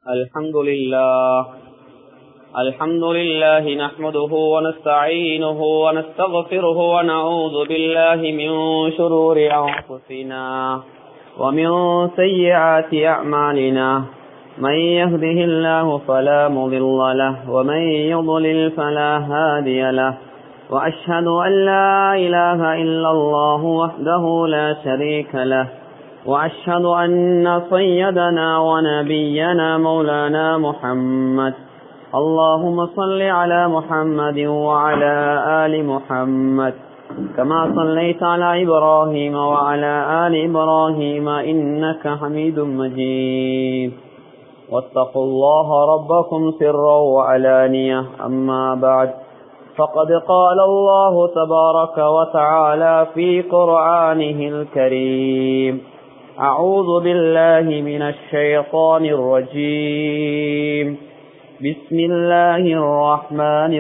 الحمد لله الحمد لله نحمده ونستعينه ونستغفره ونعوذ بالله من شرور أنفسنا ومن سيئات أعمالنا من يهده الله فلا مضل له ومن يضلل فلا هادي له وأشهد أن لا إله إلا الله وحده لا شريك له وأشهد أن سيدنا ونبينا مولانا محمد اللهم صل على محمد وعلى آل محمد كما صليت على إبراهيم وعلى آل إبراهيم إنك حميد مجيد واتقوا الله ربكم سرا وعلانية أما بعد فقد قال الله تبارك وتعالى في قرآنه الكريم أعوذ بالله من الشيطان الرجيم بسم الله الرحمن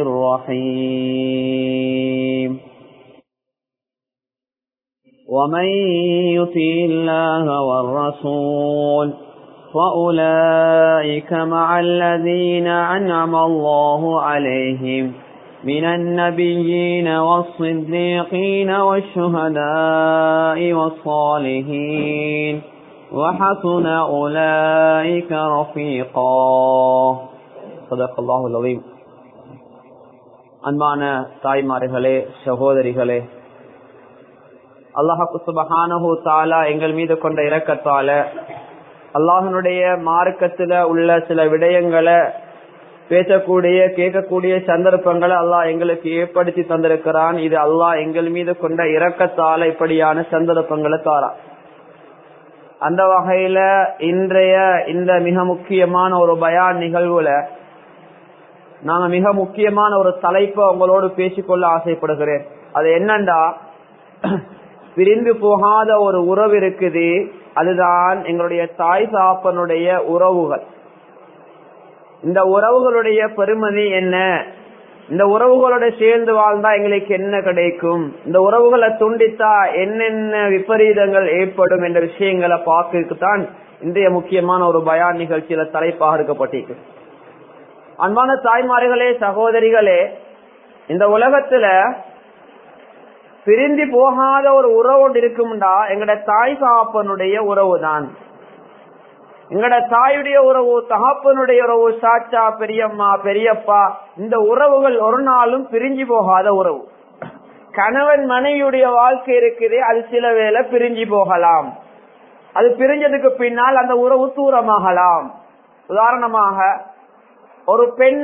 الرحيم ومن يطيع الله والرسول فأولئك مع الذين أنعم الله عليهم من النبيين والصديقين والشهداء والصالحين وحسن أولئك رفيقا صدق الله العظيم அன்பான தாய்மார்களே சகோதரிகளே அல்லாஹு சுபஹானஹு தாலா எங்கள் மீது கொண்ட இரக்கத்தால அல்லாஹனுடைய மார்க்கத்துல உள்ள சில விடயங்களை பேசக்கூடிய கேட்கக்கூடிய சந்தர்ப்பங்களை அல்லாஹ் எங்களுக்கு ஏற்படுத்தி தந்திருக்கிறான் இது அல்லாஹ் எங்கள் மீது கொண்ட இரக்கத்தால இப்படியான சந்தர்ப்பங்களை தாரா அந்த வகையில இன்றைய இந்த மிக முக்கியமான ஒரு பயான் நிகழ்வுல நாங்க மிக முக்கியமான ஒரு தலைப்பை உங்களோடு பேசிக்கொள்ள ஆசைப்படுகிறேன் அது என்னண்டா பிரிந்து போகாத ஒரு உறவு இருக்குது அதுதான் எங்களுடைய தாய் சாப்பனுடைய உறவுகள் இந்த உறவுகளுடைய பெருமதி என்ன இந்த உறவுகளோட சேர்ந்து வாழ்ந்தா எங்களுக்கு என்ன கிடைக்கும் இந்த உறவுகளை துண்டித்தா என்னென்ன விபரீதங்கள் ஏற்படும் என்ற விஷயங்களை பார்க்கத்தான் இன்றைய முக்கியமான ஒரு பயான் நிகழ்ச்சியில தலைப்பாக இருக்கப்பட்டிருக்கு அன்பான தாய்மார்களே சகோதரிகளே இந்த உலகத்துல பிரிந்து போகாத ஒரு உறவு இருக்கும்டா எங்கட தாய் சாப்பனுடைய உறவு தான் எங்கட தாயுடைய உறவு தகப்பனுடைய உறவு சாச்சா பெரியம்மா பெரியப்பா இந்த உறவுகள் ஒரு நாளும் பிரிஞ்சு போகாத உறவு கணவன் மனைவியுடைய வாழ்க்கை இருக்குது அது சில வேளை பிரிஞ்சு போகலாம் அது பிரிஞ்சதுக்கு பின்னால் அந்த உறவு தூரமாகலாம் உதாரணமாக ஒரு பெண்ண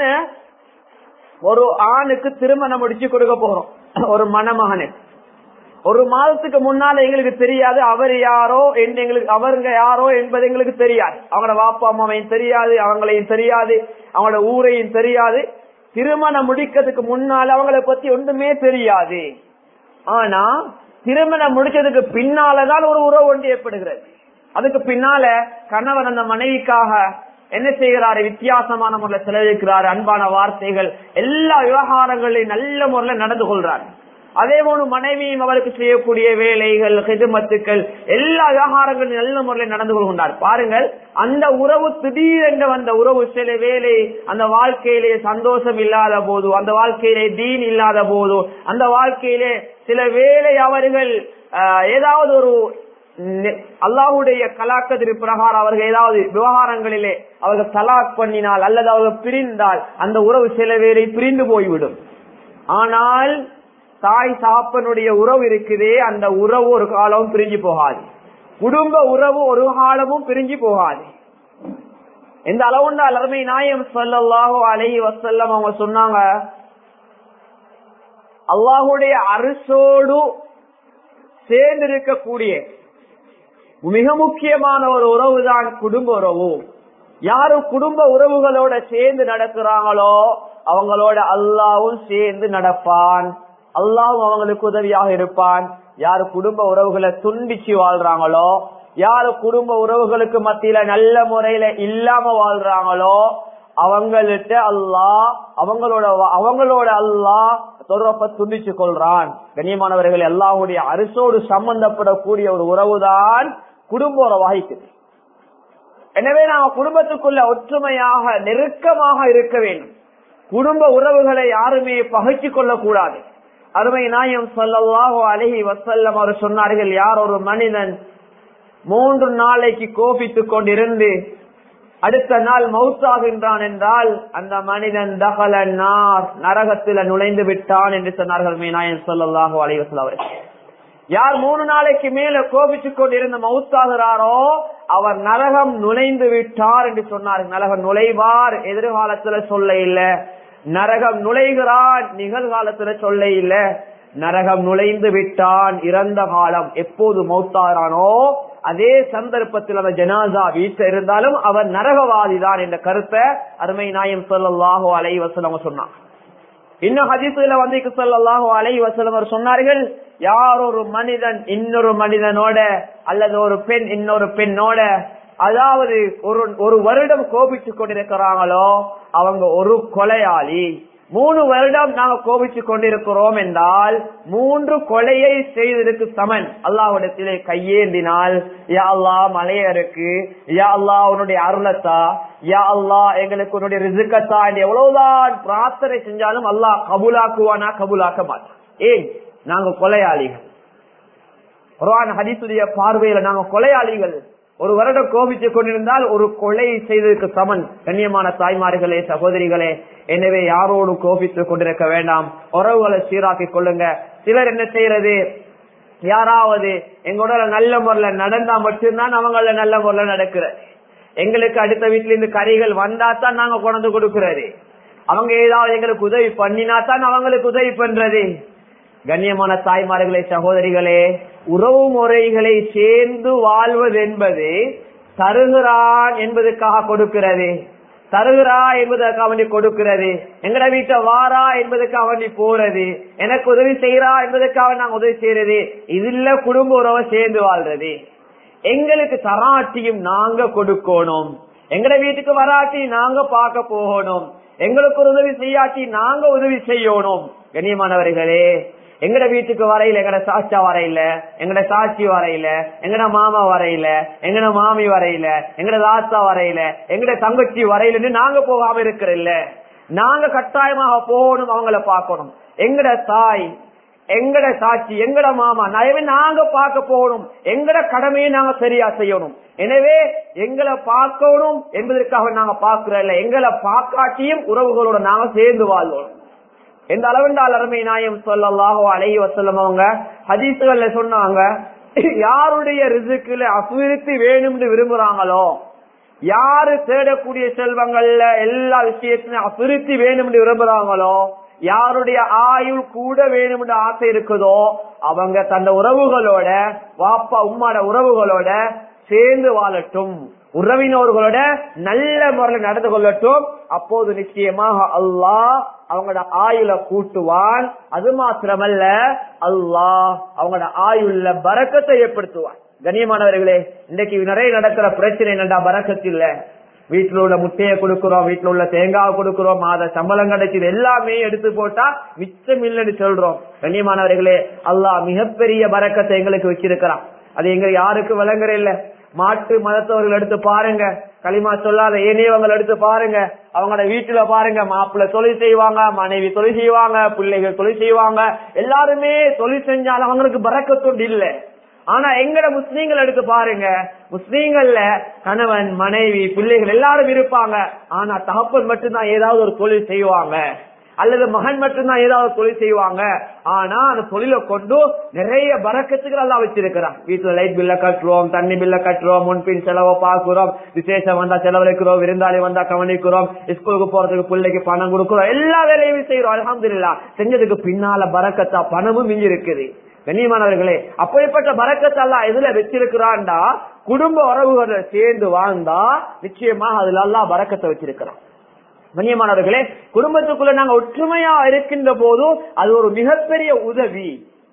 ஒரு ஆணுக்கு திருமணம் முடிச்சு கொடுக்க போறோம் ஒரு மணமகனுக்கு ஒரு மாதத்துக்கு முன்னால எங்களுக்கு தெரியாது அவர் யாரோ எங்களுக்கு அவருங்க யாரோ என்பது எங்களுக்கு தெரியாது அவங்களோட வாப்பா அம்மாவையும் தெரியாது அவங்களையும் தெரியாது அவங்களோட ஊரையும் தெரியாது திருமணம் முடிக்கிறதுக்கு முன்னால அவங்கள பத்தி ஒன்றுமே தெரியாது ஆனா திருமணம் முடிச்சதுக்கு பின்னாலதான் ஒரு உறவு ஒன்று ஏற்படுகிறது அதுக்கு பின்னால கணவன் அந்த மனைவிக்காக என்ன செய்கிறாரு வித்தியாசமான முறையில் செலவழிக்கிறார் அன்பான வார்த்தைகள் எல்லா விவகாரங்களையும் நல்ல முறையில் நடந்து கொள்றார் அதே போல மனைவியும் அவருக்கு செய்யக்கூடிய வேலைகள் ஹெதுமத்துக்கள் எல்லா விவகாரங்களும் நல்ல முறையில் நடந்து கொள்கின்றார் பாருங்கள் அந்த உறவு திடீரென்று வந்த உறவு சில வேலை அந்த வாழ்க்கையிலே சந்தோஷம் இல்லாத போது அந்த வாழ்க்கையிலே தீன் இல்லாத போது அந்த வாழ்க்கையிலே சில வேலை அவர்கள் ஏதாவது ஒரு அல்லாஹுடைய கலாக்கத்திற்கு பிரகாரம் அவர்கள் ஏதாவது விவகாரங்களிலே அவர்கள் தலாக் பண்ணினால் அல்லது அவர்கள் பிரிந்தால் அந்த உறவு சில வேலை பிரிந்து போய்விடும் ஆனால் தாய் சாப்பனுடைய உறவு இருக்குதே அந்த உறவு ஒரு காலமும் பிரிஞ்சு போகாது குடும்ப உறவு ஒரு காலமும் பிரிஞ்சு போகாது எந்த அளவுண்டா அலர்மை நாயம் சொல்லல்லாஹோ அலஹி வசல்லம் அவங்க சொன்னாங்க அல்லாஹுடைய அரசோடு சேர்ந்து இருக்கக்கூடிய மிக முக்கியமான ஒரு உறவு தான் குடும்ப உறவு யாரு குடும்ப உறவுகளோட சேர்ந்து நடக்கிறாங்களோ அவங்களோட அல்லாவும் சேர்ந்து நடப்பான் அல்லாவும் அவங்களுக்கு உதவியாக இருப்பான் யாரு குடும்ப உறவுகளை துண்டிச்சு வாழ்றாங்களோ யாரு குடும்ப உறவுகளுக்கு மத்தியில நல்ல முறையில இல்லாம வாழ்றாங்களோ அவங்கள்ட்ட அல்லாஹ் அவங்களோட அவங்களோட அல்லாஹ் தொடர்பை துண்டிச்சு கொள்றான் கண்ணியமானவர்கள் எல்லாருடைய அரசோடு சம்பந்தப்படக்கூடிய ஒரு உறவுதான் குடும்ப உறவாகிக்குது எனவே நாம குடும்பத்துக்குள்ள ஒற்றுமையாக நெருக்கமாக இருக்க வேண்டும் குடும்ப உறவுகளை யாருமே பகைச்சு கொள்ளக்கூடாது அருமை நாயம் சொல்லல்லாஹோ அழகி வசல்லம் அவர் சொன்னார்கள் யார் ஒரு மனிதன் மூன்று நாளைக்கு கோபித்துக் கொண்டிருந்து அடுத்த நாள் மவுத்தாகின்றான் என்றால் அந்த மனிதன் தகல நார் நரகத்தில் நுழைந்து விட்டான் என்று சொன்னார்கள் மீனாயன் சொல்லல்லாஹோ அலைவசல் அவர்கள் யார் மூணு நாளைக்கு மேல கோபித்துக் கொண்டிருந்து மவுத்தாகிறாரோ அவர் நரகம் நுழைந்து விட்டார் என்று சொன்னார் நரகம் நுழைவார் எதிர்காலத்துல சொல்ல இல்ல நரகம் நுழைகிறான் நிகழ்காலத்துல சொல்ல இல்ல நரகம் நுழைந்து விட்டான் இறந்த காலம் எப்போது மௌத்தாரானோ அதே சந்தர்ப்பத்தில் அந்த ஜனாசா வீட்டில் இருந்தாலும் அவர் நரகவாதிதான் என்ற கருத்தை அருமை நாயம் சொல்லல்லாஹோ அலை வசலம் சொன்னான் இன்னும் ஹதீசுல வந்து சொல்லல்லாஹோ அலை வசலம் சொன்னார்கள் யார் ஒரு மனிதன் இன்னொரு மனிதனோட அல்லது ஒரு பெண் இன்னொரு பெண்ணோட அதாவது ஒரு ஒரு வருடம் கோபிச்சு கொண்டிருக்கிறாங்களோ அவங்க ஒரு கொலையாளி மூணு வருடம் நாங்க கோபிச்சு கொண்டிருக்கிறோம் என்றால் மூன்று கொலையை செய்ததற்கு சமன் அல்லாவிடத்திலே கையேந்தினால் யா அல்லா மலையருக்கு யா அல்லா உன்னுடைய அருளத்தா யா அல்லா எங்களுக்கு உன்னுடைய ரிசுக்கத்தா என்று எவ்வளவுதான் பிரார்த்தனை செஞ்சாலும் அல்லாஹ் கபூலாக்குவானா கபூலாக்க மாட்டான் ஏன் நாங்க கொலையாளிகள் குரான் ஹதீசுடைய பார்வையில நாங்க கொலையாளிகள் ஒரு வருடம் கோபித்துக் கொண்டிருந்தால் ஒரு கொலை செய்ததற்கு சமன் கண்ணியமான தாய்மார்களே சகோதரிகளே எனவே யாரோடு கோபித்துக் கொண்டிருக்க வேண்டாம் உறவுகளை சீராக்கிக் கொள்ளுங்க சிலர் என்ன செய்யறது யாராவது எங்களோட நல்ல முறையில நடந்தா மட்டும்தான் அவங்கள நல்ல முறையில நடக்கிற எங்களுக்கு அடுத்த வீட்டுல இருந்து கறிகள் வந்தா தான் நாங்க கொண்டு கொடுக்கிறது அவங்க ஏதாவது எங்களுக்கு உதவி பண்ணினா தான் அவங்களுக்கு உதவி பண்றது கண்ணியமான தாய்மார்களே சகோதரிகளே உறவு முறைகளை சேர்ந்து வாழ்வது என்பது தருகிறான் என்பதற்காக கொடுக்கிறது தருகிறா என்பதற்காக வேண்டி கொடுக்கிறது எங்கட வீட்டை வாரா என்பதற்காக வேண்டி போறது எனக்கு உதவி செய்யறா என்பதற்காக நாங்க உதவி செய்யறது இதுல குடும்ப உறவை சேர்ந்து வாழ்றது எங்களுக்கு தராட்டியும் நாங்க கொடுக்கணும் எங்கட வீட்டுக்கு வராட்டி நாங்க பார்க்க போகணும் எங்களுக்கு ஒரு உதவி செய்யாட்டி நாங்க உதவி செய்யணும் கண்ணியமானவர்களே எங்கட வீட்டுக்கு வரையில எங்கட சாச்சா வரையில எங்கட சாட்சி வரையில எங்கட மாமா வரையில எங்கட மாமி வரையில எங்கட தாத்தா வரையில எங்கட தங்கச்சி வரையில நாங்க போகாம இருக்கிற நாங்க கட்டாயமாக போகணும் அவங்கள பார்க்கணும் எங்கட தாய் எங்கட சாட்சி எங்கட மாமா நயவே நாங்க பார்க்க போகணும் எங்கட கடமையை நாங்க சரியா செய்யணும் எனவே எங்களை பார்க்கணும் என்பதற்காக நாங்க பார்க்கிறோம் இல்ல எங்களை பார்க்காட்டியும் உறவுகளோட நாங்க சேர்ந்து வாழ்வோம் எந்த அளவுண்டால் அருமை நாயம் சொல்லலாகோ அலைஹி வசல்லம் அவங்க ஹதீசுகள்ல சொன்னாங்க யாருடைய ரிசுக்குல அபிவிருத்தி வேணும்னு விரும்புறாங்களோ யாரு தேடக்கூடிய செல்வங்கள்ல எல்லா விஷயத்திலும் அபிவிருத்தி வேணும்னு விரும்புறாங்களோ யாருடைய ஆயுள் கூட வேணும்னு ஆசை இருக்குதோ அவங்க தந்த உறவுகளோட வாப்பா உம்மாட உறவுகளோட சேர்ந்து வாழட்டும் உறவினர்களோட நல்ல முறையில் நடந்து கொள்ளட்டும் அப்போது நிச்சயமாக அல்லாஹ் அவங்களோட ஆயுள கூட்டுவான் அது மாத்திரமல்ல அல்லாஹ் அவங்களோட ஆயுள்ல பறக்கத்தை ஏற்படுத்துவான் கண்ணியமானவர்களே இன்னைக்கு நிறைய நடக்கிற பிரச்சனை என்னடா பறக்கத்து இல்ல வீட்டுல உள்ள முட்டையை கொடுக்கிறோம் வீட்டுல உள்ள தேங்காய் கொடுக்கிறோம் மாத சம்பளம் கிடைச்சது எல்லாமே எடுத்து போட்டா மிச்சம் இல்லைன்னு சொல்றோம் கண்ணியமானவர்களே அல்லாஹ் மிகப்பெரிய பறக்கத்தை எங்களுக்கு வச்சிருக்கிறான் அது எங்க யாருக்கு விளங்குற இல்ல மாட்டு மதத்தவர்கள் எடுத்து பாருங்க களிமா சொல்லாத ஏனையவங்களை எடுத்து பாருங்க அவங்களோட வீட்டுல பாருங்க மாப்பிள்ள தொழில் செய்வாங்க மனைவி தொழில் செய்வாங்க பிள்ளைகள் தொழில் செய்வாங்க எல்லாருமே தொழில் செஞ்சாலும் அவங்களுக்கு பறக்கத்தொண்டு இல்லை ஆனா எங்கட முஸ்லீம்கள் எடுத்து பாருங்க முஸ்லீம்கள்ல கணவன் மனைவி பிள்ளைகள் எல்லாரும் இருப்பாங்க ஆனா தகப்பன் மட்டும்தான் ஏதாவது ஒரு தொழில் செய்வாங்க அல்லது மகன் மட்டும்தான் ஏதாவது தொழில் செய்வாங்க ஆனா அந்த தொழிலை கொண்டு நிறைய பறக்கத்துக்கு எல்லாம் வச்சிருக்கிறான் வீட்டுல லைட் பில்ல கட்டுறோம் தண்ணி பில்ல கட்டுறோம் முன்பின் செலவை பார்க்கிறோம் விசேஷம் வந்தா செலவழிக்கிறோம் விருந்தாளி வந்தா கவனிக்கிறோம் ஸ்கூலுக்கு போறதுக்கு பிள்ளைக்கு பணம் கொடுக்கிறோம் எல்லா வேலையும் செய்யறோம் அலமதுல்லா செஞ்சதுக்கு பின்னால பறக்கத்தா பணமும் மிஞ்சி இருக்குது கண்ணியமானவர்களே அப்படிப்பட்ட பறக்கத்தல்லா எதுல வச்சிருக்கிறான்டா குடும்ப உறவுகளை சேர்ந்து வாழ்ந்தா நிச்சயமாக அதுல எல்லாம் பறக்கத்தை வச்சிருக்கிறான் கண்ணியமானவர்களே குடும்பத்துக்குள்ள நாங்க ஒற்றுமையா இருக்கின்ற போதும் அது ஒரு மிகப்பெரிய உதவி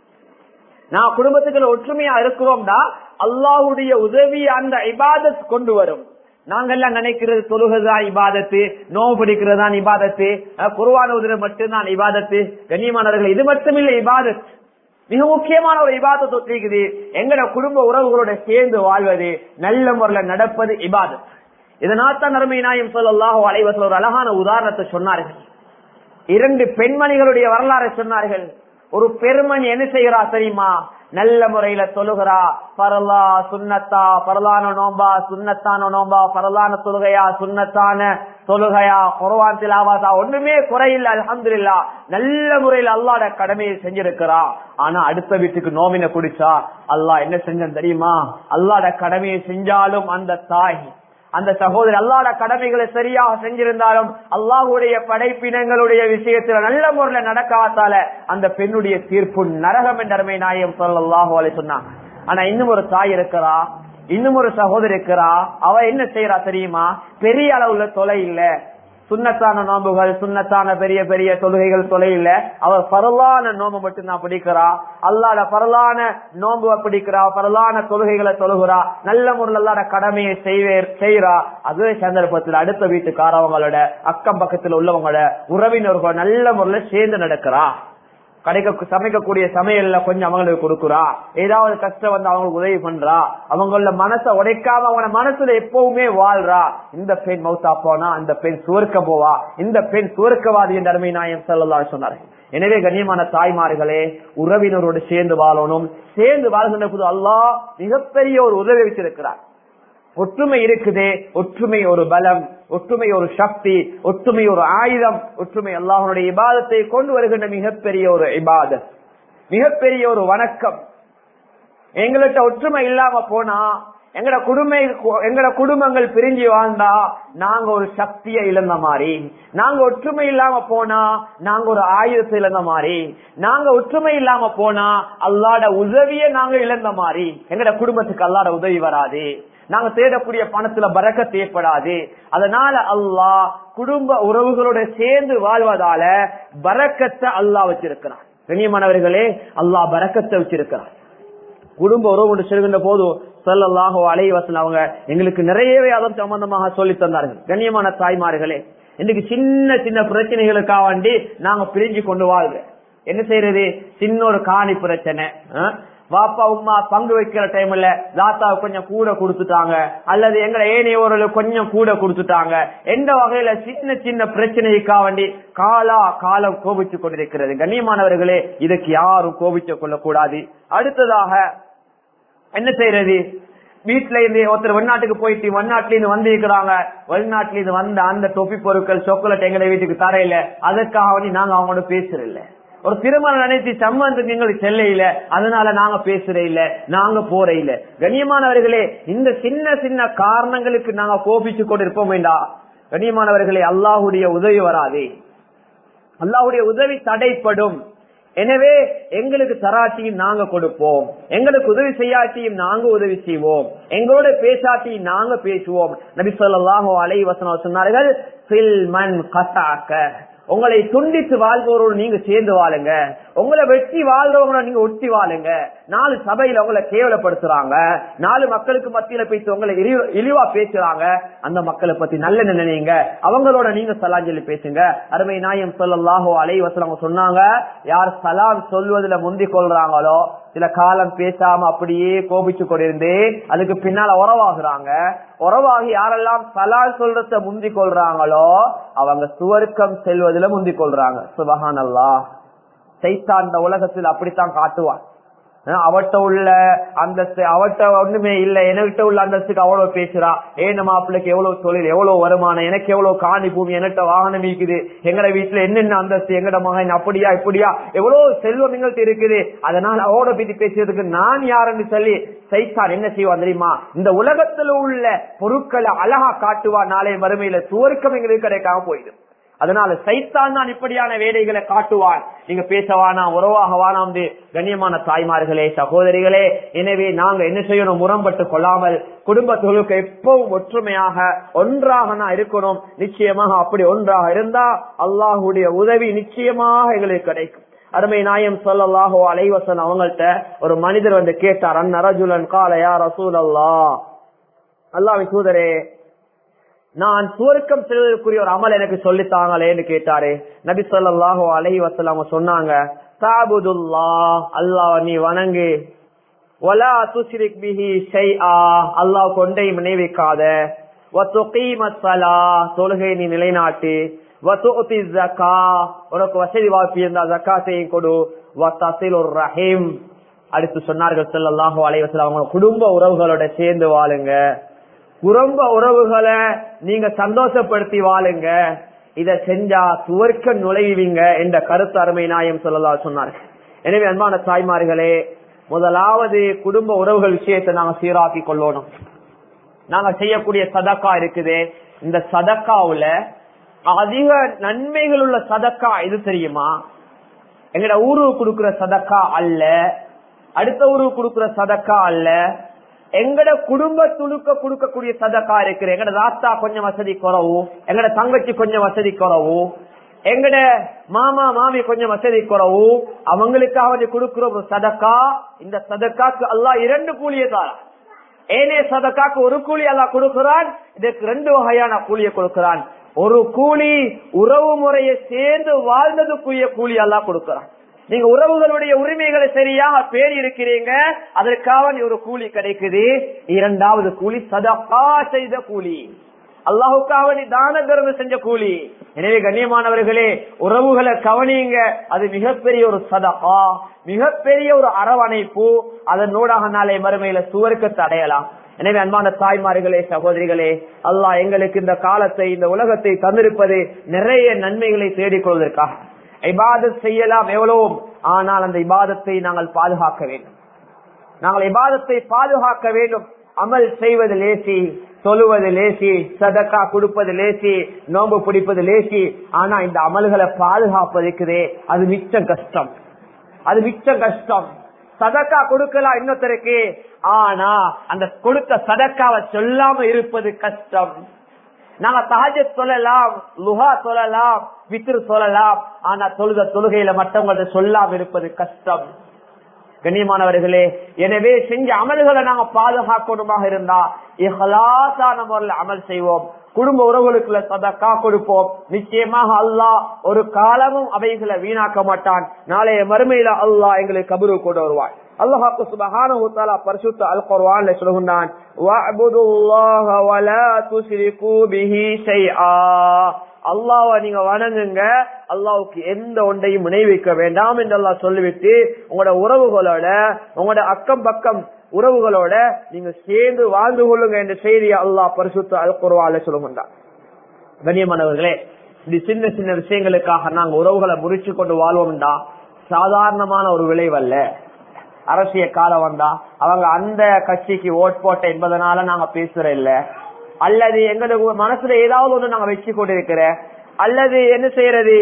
நான் குடும்பத்துக்குள்ள ஒற்றுமையா இருக்கிறோம்டா அல்லாஹுடைய உதவி அந்த இபாதத் கொண்டு வரும் நாங்கெல்லாம் நினைக்கிறது தொழுகதான் இபாதத்து நோவு பிடிக்கிறதான் இபாதத்து குருவான உதவி மட்டும்தான் இபாதத்து கண்ணியமானவர்கள் இது மட்டுமில்லை இபாதத் மிக முக்கியமான ஒரு இபாதத் ஒத்திருக்குது எங்கட குடும்ப உறவுகளோட சேர்ந்து வாழ்வது நல்ல முறையில் நடப்பது இபாதத் இதனால் தான் நறுமை நாயம் சொல்லல்லாஹோ அலைவசல் ஒரு அழகான உதாரணத்தை சொன்னார்கள் இரண்டு பெண்மணிகளுடைய வரலாறை சொன்னார்கள் ஒரு பெருமணி என்ன செய்கிறா தெரியுமா நல்ல முறையில தொழுகிறா பரலா சுண்ணத்தா பரலான நோம்பா சுண்ணத்தான நோம்பா பரலான தொழுகையா சுண்ணத்தான தொழுகையா குரவான் திலாவாசா ஒண்ணுமே குறையில்லை அலமதுல்லா நல்ல முறையில் அல்லாட கடமையை செஞ்சிருக்கிறா ஆனா அடுத்த வீட்டுக்கு நோமின குடிச்சா அல்லாஹ் என்ன செஞ்சன் தெரியுமா அல்லாட கடமையை செஞ்சாலும் அந்த தாய் அந்த சகோதரி அல்லாட கடமைகளை சரியாக செஞ்சிருந்தாலும் அல்லாஹுடைய படைப்பினங்களுடைய விஷயத்துல நல்ல முறையில நடக்காதால அந்த பெண்ணுடைய தீர்ப்பு நரகம் என்றமை நாயம் சொல்லல்லாஹு அலை சொன்னாங்க ஆனா இன்னும் ஒரு தாய் இருக்கிறா இன்னும் ஒரு சகோதரி இருக்கிறா அவ என்ன செய்யறா தெரியுமா பெரிய அளவுல தொலை இல்ல சுண்ணத்தான நோம்புகள் சுண்ணத்தான பெரிய பெரிய தொழுகைகள் தொலை இல்ல அவர் பரலான நோம்பு மட்டும் தான் பிடிக்கிறா அல்லாட பரலான நோம்பு பிடிக்கிறா பரலான தொழுகைகளை தொழுகிறா நல்ல முறையில் அல்லாட கடமையை செய்வே செய்யறா அதே சந்தர்ப்பத்தில் அடுத்த வீட்டுக்காரவங்களோட அக்கம் பக்கத்துல உள்ளவங்களோட உறவினர்கள் நல்ல முறையில சேர்ந்து நடக்கிறா கிடைக்க சமைக்கக்கூடிய சமையல்ல கொஞ்சம் அவங்களுக்கு கொடுக்குறா ஏதாவது கஷ்டம் வந்து அவங்களுக்கு உதவி பண்றா அவங்கள மனசை உடைக்காம அவங்க மனசுல எப்பவுமே வாழ்றா இந்த பெண் மௌத்தா போனா அந்த பெண் சுவர்க்க போவா இந்த பெண் சுவர்க்கவாதி என்ற அருமை நாயம் சொல்லலாம் சொன்னார்கள் எனவே கண்ணியமான தாய்மார்களே உறவினரோடு சேர்ந்து வாழணும் சேர்ந்து வாழ்கின்ற போது அல்லாஹ் மிகப்பெரிய ஒரு உதவி வச்சிருக்கிறார் ஒற்றுமை இருக்குதே ஒற்றுமை ஒரு பலம் ஒற்றுமை ஒரு சக்தி ஒற்றுமை ஒரு ஆயுதம் ஒற்றுமை அல்லாஹனுடைய இபாதத்தை கொண்டு வருகின்ற மிகப்பெரிய ஒரு இபாதத் மிகப்பெரிய ஒரு வணக்கம் எங்கள்கிட்ட ஒற்றுமை இல்லாம போனா எங்கட குடும்ப எங்கட குடும்பங்கள் பிரிஞ்சு வாழ்ந்தா நாங்க ஒரு சக்தியை இழந்த மாதிரி நாங்க ஒற்றுமை இல்லாம போனா நாங்க ஒரு ஆயுதத்தை இழந்த மாதிரி நாங்க ஒற்றுமை இல்லாம போனா அல்லாட உதவிய நாங்க இழந்த மாதிரி எங்கட குடும்பத்துக்கு அல்லாட உதவி வராது நாங்க தேடக்கூடிய பணத்துல பறக்கத்து ஏற்படாது அதனால அல்லாஹ் குடும்ப உறவுகளோட சேர்ந்து வாழ்வதால பறக்கத்தை அல்லாஹ் வச்சிருக்கிறான் கண்ணியமானவர்களே அல்லாஹ் பறக்கத்தை வச்சிருக்கிறான் குடும்ப உறவு கொண்டு செல்கின்ற போது சொல்லலாக அலைவசன் அவங்க எங்களுக்கு நிறையவே அதன் சம்பந்தமாக சொல்லி தந்தார்கள் கண்ணியமான தாய்மார்களே இன்னைக்கு சின்ன சின்ன பிரச்சனைகளுக்காக வேண்டி நாங்க பிரிஞ்சு கொண்டு வாழ்றோம் என்ன செய்யறது சின்ன ஒரு காணி பிரச்சனை வாப்பா உமா பங்கு வைக்கிற டைம்ல தாத்தாவை கொஞ்சம் கூட கொடுத்துட்டாங்க அல்லது எங்களை ஏனையோர்களுக்கு கொஞ்சம் கூட கொடுத்துட்டாங்க எந்த வகையில சின்ன சின்ன பிரச்சனைக்காக வேண்டி காலா காலம் கோபிச்சு கொண்டிருக்கிறது கண்ணியமானவர்களே இதுக்கு யாரும் கோபிச்சு கொள்ளக்கூடாது அடுத்ததாக என்ன செய்யறது வீட்டுல இருந்து ஒருத்தர் வெளிநாட்டுக்கு போயிட்டு வெளிநாட்டுல இருந்து வந்திருக்கிறாங்க வெளிநாட்டுல இருந்து வந்த அந்த தொப்பி பொருட்கள் சொக்கலட் எங்களை வீட்டுக்கு தரையில அதற்காக வேண்டி நாங்க அவங்களோட பேசுறதில்ல ஒரு திருமணம் நினைத்து சம்பந்தம் எங்களுக்கு செல்ல இல்ல அதனால நாங்க பேசுற இல்ல நாங்க போற இல்ல கண்ணியமானவர்களே இந்த சின்ன சின்ன காரணங்களுக்கு நாங்க கோபிச்சு கொண்டு இருப்போம் வேண்டாம் கண்ணியமானவர்களே அல்லாஹுடைய உதவி வராது அல்லாஹுடைய உதவி தடைப்படும் எனவே எங்களுக்கு தராட்டியும் நாங்க கொடுப்போம் எங்களுக்கு உதவி செய்யாட்டியும் நாங்க உதவி செய்வோம் எங்களோட பேசாட்டியும் நாங்க பேசுவோம் நபி சொல்லாஹோ அலை வசனம் சொன்னார்கள் உங்களை துண்டித்து வாழ்பவரோடு நீங்க சேர்ந்து வாழுங்க உங்களை வெட்டி வாழ்றவங்கள நீங்க ஒட்டி வாழுங்க நாலு சபையில உங்களை கேவலப்படுத்துறாங்க நாலு மக்களுக்கு மத்தியில பேசி உங்களை இழிவா பேசுறாங்க அந்த மக்களை பத்தி நல்ல நினைங்க அவங்களோட நீங்க சலாம் சொல்லி பேசுங்க அருமை நாயம் சொல்லலாஹோ அலைவசலம் சொன்னாங்க யார் சலாம் சொல்வதில் முந்தி கொள்றாங்களோ சில காலம் பேசாம அப்படியே கோபிச்சு கொண்டிருந்து அதுக்கு பின்னால உறவாகுறாங்க உறவாகி யாரெல்லாம் சலால் சொல்றத முந்தி கொள்றாங்களோ அவங்க சுவர்க்கம் செல்வதில முந்தி கொள்றாங்க சுபகான் அல்லா சைத்தான் இந்த உலகத்தில் அப்படித்தான் காட்டுவான் அவட்ட உள்ள அந்தஸ்து அவட்ட ஒண்ணுமே இல்ல என்கிட்ட உள்ள அந்தஸ்துக்கு அவ்வளவு பேசுறா ஏன் மாப்பிள்ளைக்கு எவ்வளவு தொழில் எவ்வளவு வருமானம் எனக்கு எவ்வளவு காணி பூமி என்கிட்ட வாகனம் இருக்குது எங்கட வீட்டுல என்னென்ன அந்தஸ்து எங்கட மகன் அப்படியா இப்படியா எவ்வளவு செல்வம் எங்கள்கிட்ட இருக்குது அதனால அவட பத்தி பேசுறதுக்கு நான் யாருன்னு சொல்லி சைத்தான் என்ன செய்வான் தெரியுமா இந்த உலகத்துல உள்ள பொருட்களை அழகா காட்டுவா நாளை மறுமையில சுவர்க்கம் எங்களுக்கு கிடைக்காம போயிடும் அதனால சைத்தான் தான் இப்படியான வேலைகளை காட்டுவான் நீங்க பேசவானா உறவாக வானாம் கண்ணியமான தாய்மார்களே சகோதரிகளே எனவே நாங்க என்ன செய்யணும் முரம்பட்டு கொள்ளாமல் குடும்பத்தொழுக்கு எப்பவும் ஒற்றுமையாக ஒன்றாக நான் இருக்கணும் நிச்சயமாக அப்படி ஒன்றாக இருந்தா அல்லாஹுடைய உதவி நிச்சயமாக எங்களுக்கு கிடைக்கும் அருமை நாயம் சொல்லல்லாஹோ அலைவசன் அவங்கள்ட்ட ஒரு மனிதர் வந்து கேட்டார் அந்நரஜுலன் காலையா ரசூல் அல்லா அல்லாவி தூதரே நான் சுவர்க்கம் செல்வதற்குரிய ஒரு அமல் எனக்கு சொல்லித்தாங்களேன்னு கேட்டாரு நபி சொல்லாஹோ அலை வசலாம் சொன்னாங்க தாபுதுல்லா அல்லாஹ் நீ வணங்கு ஒலா துசிரிக் பிஹி ஷை ஆ அல்லாஹ் கொண்டை நினைவிக்காத தொழுகை நீ நிலைநாட்டு உனக்கு வசதி வாய்ப்பு இருந்தா ஜக்காத்தையும் கொடு ரஹீம் அடுத்து சொன்னார்கள் செல்லல்லாஹு அலைவசல் அவங்க குடும்ப உறவுகளோட சேர்ந்து வாழுங்க குடும்ப உறவுகளை நீங்க சந்தோஷப்படுத்தி வாழுங்க இத செஞ்சா துவர்க்க நுழைவீங்க என்ற கருத்து அருமை நாயம் சொல்லலா சொன்னார்கள் எனவே அன்பான தாய்மார்களே முதலாவது குடும்ப உறவுகள் விஷயத்தை நாங்க சீராக்கி கொள்ளணும் நாங்க செய்யக்கூடிய சதக்கா இருக்குது இந்த சதக்காவுல அதிக நன்மைகள் உள்ள சதக்கா இது தெரியுமா எங்கட ஊருக்கு கொடுக்கிற சதக்கா அல்ல அடுத்த ஊருக்கு கொடுக்கிற சதக்கா அல்ல எங்கட குடும்ப துணுக்க கொடுக்கக்கூடிய சதக்கா இருக்கு எங்கட தாத்தா கொஞ்சம் வசதி குறவு எங்கட தங்கச்சி கொஞ்சம் வசதி குறவு எங்கட மாமா மாமி கொஞ்சம் வசதி குறவு அவங்களுக்காக கொடுக்கிற ஒரு சதக்கா இந்த சதக்காக்கு அல்லா இரண்டு கூலியை தாரா ஏனே சதக்காக்கு ஒரு கூலி அல்லா கொடுக்கிறான் இதுக்கு ரெண்டு வகையான கூலியை கொடுக்கிறான் ஒரு கூலி உறவு முறையை சேர்ந்து வாழ்ந்ததுக்குரிய கூலி எல்லாம் கொடுக்கிறான் நீங்க உறவுகளுடைய உரிமைகளை சரியாக பேர் இருக்கிறீங்க அதற்காக ஒரு கூலி கிடைக்குது இரண்டாவது கூலி சதப்பா செய்த கூலி அல்லாஹுக்காக நீ தான தர்மம் செஞ்ச கூலி எனவே கண்ணியமானவர்களே உறவுகளை கவனியுங்க அது மிகப்பெரிய ஒரு சதகா மிகப்பெரிய ஒரு அரவணைப்பு அதனூடாக நாளை மறுமையில சுவர்க்கத்தை அடையலாம் எனவே அன்பான தாய்மார்களே சகோதரிகளே அல்லாஹ் எங்களுக்கு இந்த காலத்தை இந்த உலகத்தை தந்திருப்பது நிறைய நன்மைகளை தேடிக்கொள்வதற்காக இபாதத் செய்யலாம் எவ்வளவு ஆனால் அந்த இபாதத்தை நாங்கள் பாதுகாக்க வேண்டும் நாங்கள் இபாதத்தை பாதுகாக்க வேண்டும் அமல் செய்வது லேசி சொல்லுவது லேசி சதக்கா கொடுப்பது லேசி நோம்பு பிடிப்பது லேசி ஆனா இந்த அமல்களை பாதுகாப்பதற்குதே அது மிச்சம் கஷ்டம் அது மிச்சம் கஷ்டம் சதக்கா கொடுக்கலாம் இன்னொருத்தருக்கு ஆனா அந்த கொடுத்த சதக்காவை சொல்லாம இருப்பது கஷ்டம் நாங்க தகஜ சொல்லலாம் லுஹா சொல்லலாம் வித்திரு சொல்லலாம் ஆனா தொழுத தொழுகையில மற்றவங்கள்ட்ட சொல்லாம இருப்பது கஷ்டம் கண்ணியமானவர்களே எனவே செஞ்ச அமல்களை நாங்க பாதுகாக்கணுமாக இருந்தா இஹலாசான முறையில் அமல் செய்வோம் குடும்ப உறவுகளுக்குள்ள சதக்கா கொடுப்போம் நிச்சயமாக அல்லாஹ் ஒரு காலமும் அவைகளை வீணாக்க மாட்டான் நாளைய மறுமையில அல்லாஹ் எங்களுக்கு கபரு கொண்டு வருவான் அல்லாஹாக்கு சுபஹானஹு தஆலா பரிசுத்த அல் குர்ஆன்ல சொல்கிறான் வஅபுதுல்லாஹ வலா துஷ்ரிகு பிஹி ஷைஆ அல்லாஹ்வை நீங்க வணங்குங்க அல்லாஹ்வுக்கு எந்த ஒன்றையும் வினைவிக்க வேண்டாம் என்று அல்லாஹ் சொல்லிவிட்டு உங்களோட உறவுகளோட உங்களோட அக்கம் பக்கம் உறவுகளோட நீங்க சேர்ந்து வாழ்ந்து கொள்ளுங்க என்ற செய்தியை அல்லாஹ் பரிசுத்த அல் குர்ஆன்ல சொல்லுகின்றான் கண்ணியமானவர்களே இப்படி சின்ன சின்ன விஷயங்களுக்காக நாங்க உறவுகளை முறிச்சு கொண்டு வாழ்வோம்டா சாதாரணமான ஒரு விளைவல்ல அரசியல் காலம் வந்தா அவங்க அந்த கட்சிக்கு ஓட் போட்ட என்பதனால நாங்க பேசுற இல்ல அல்லது எங்களுக்கு மனசுல ஏதாவது ஒண்ணு நாங்க வச்சு கொண்டிருக்கிற அல்லது என்ன செய்யறது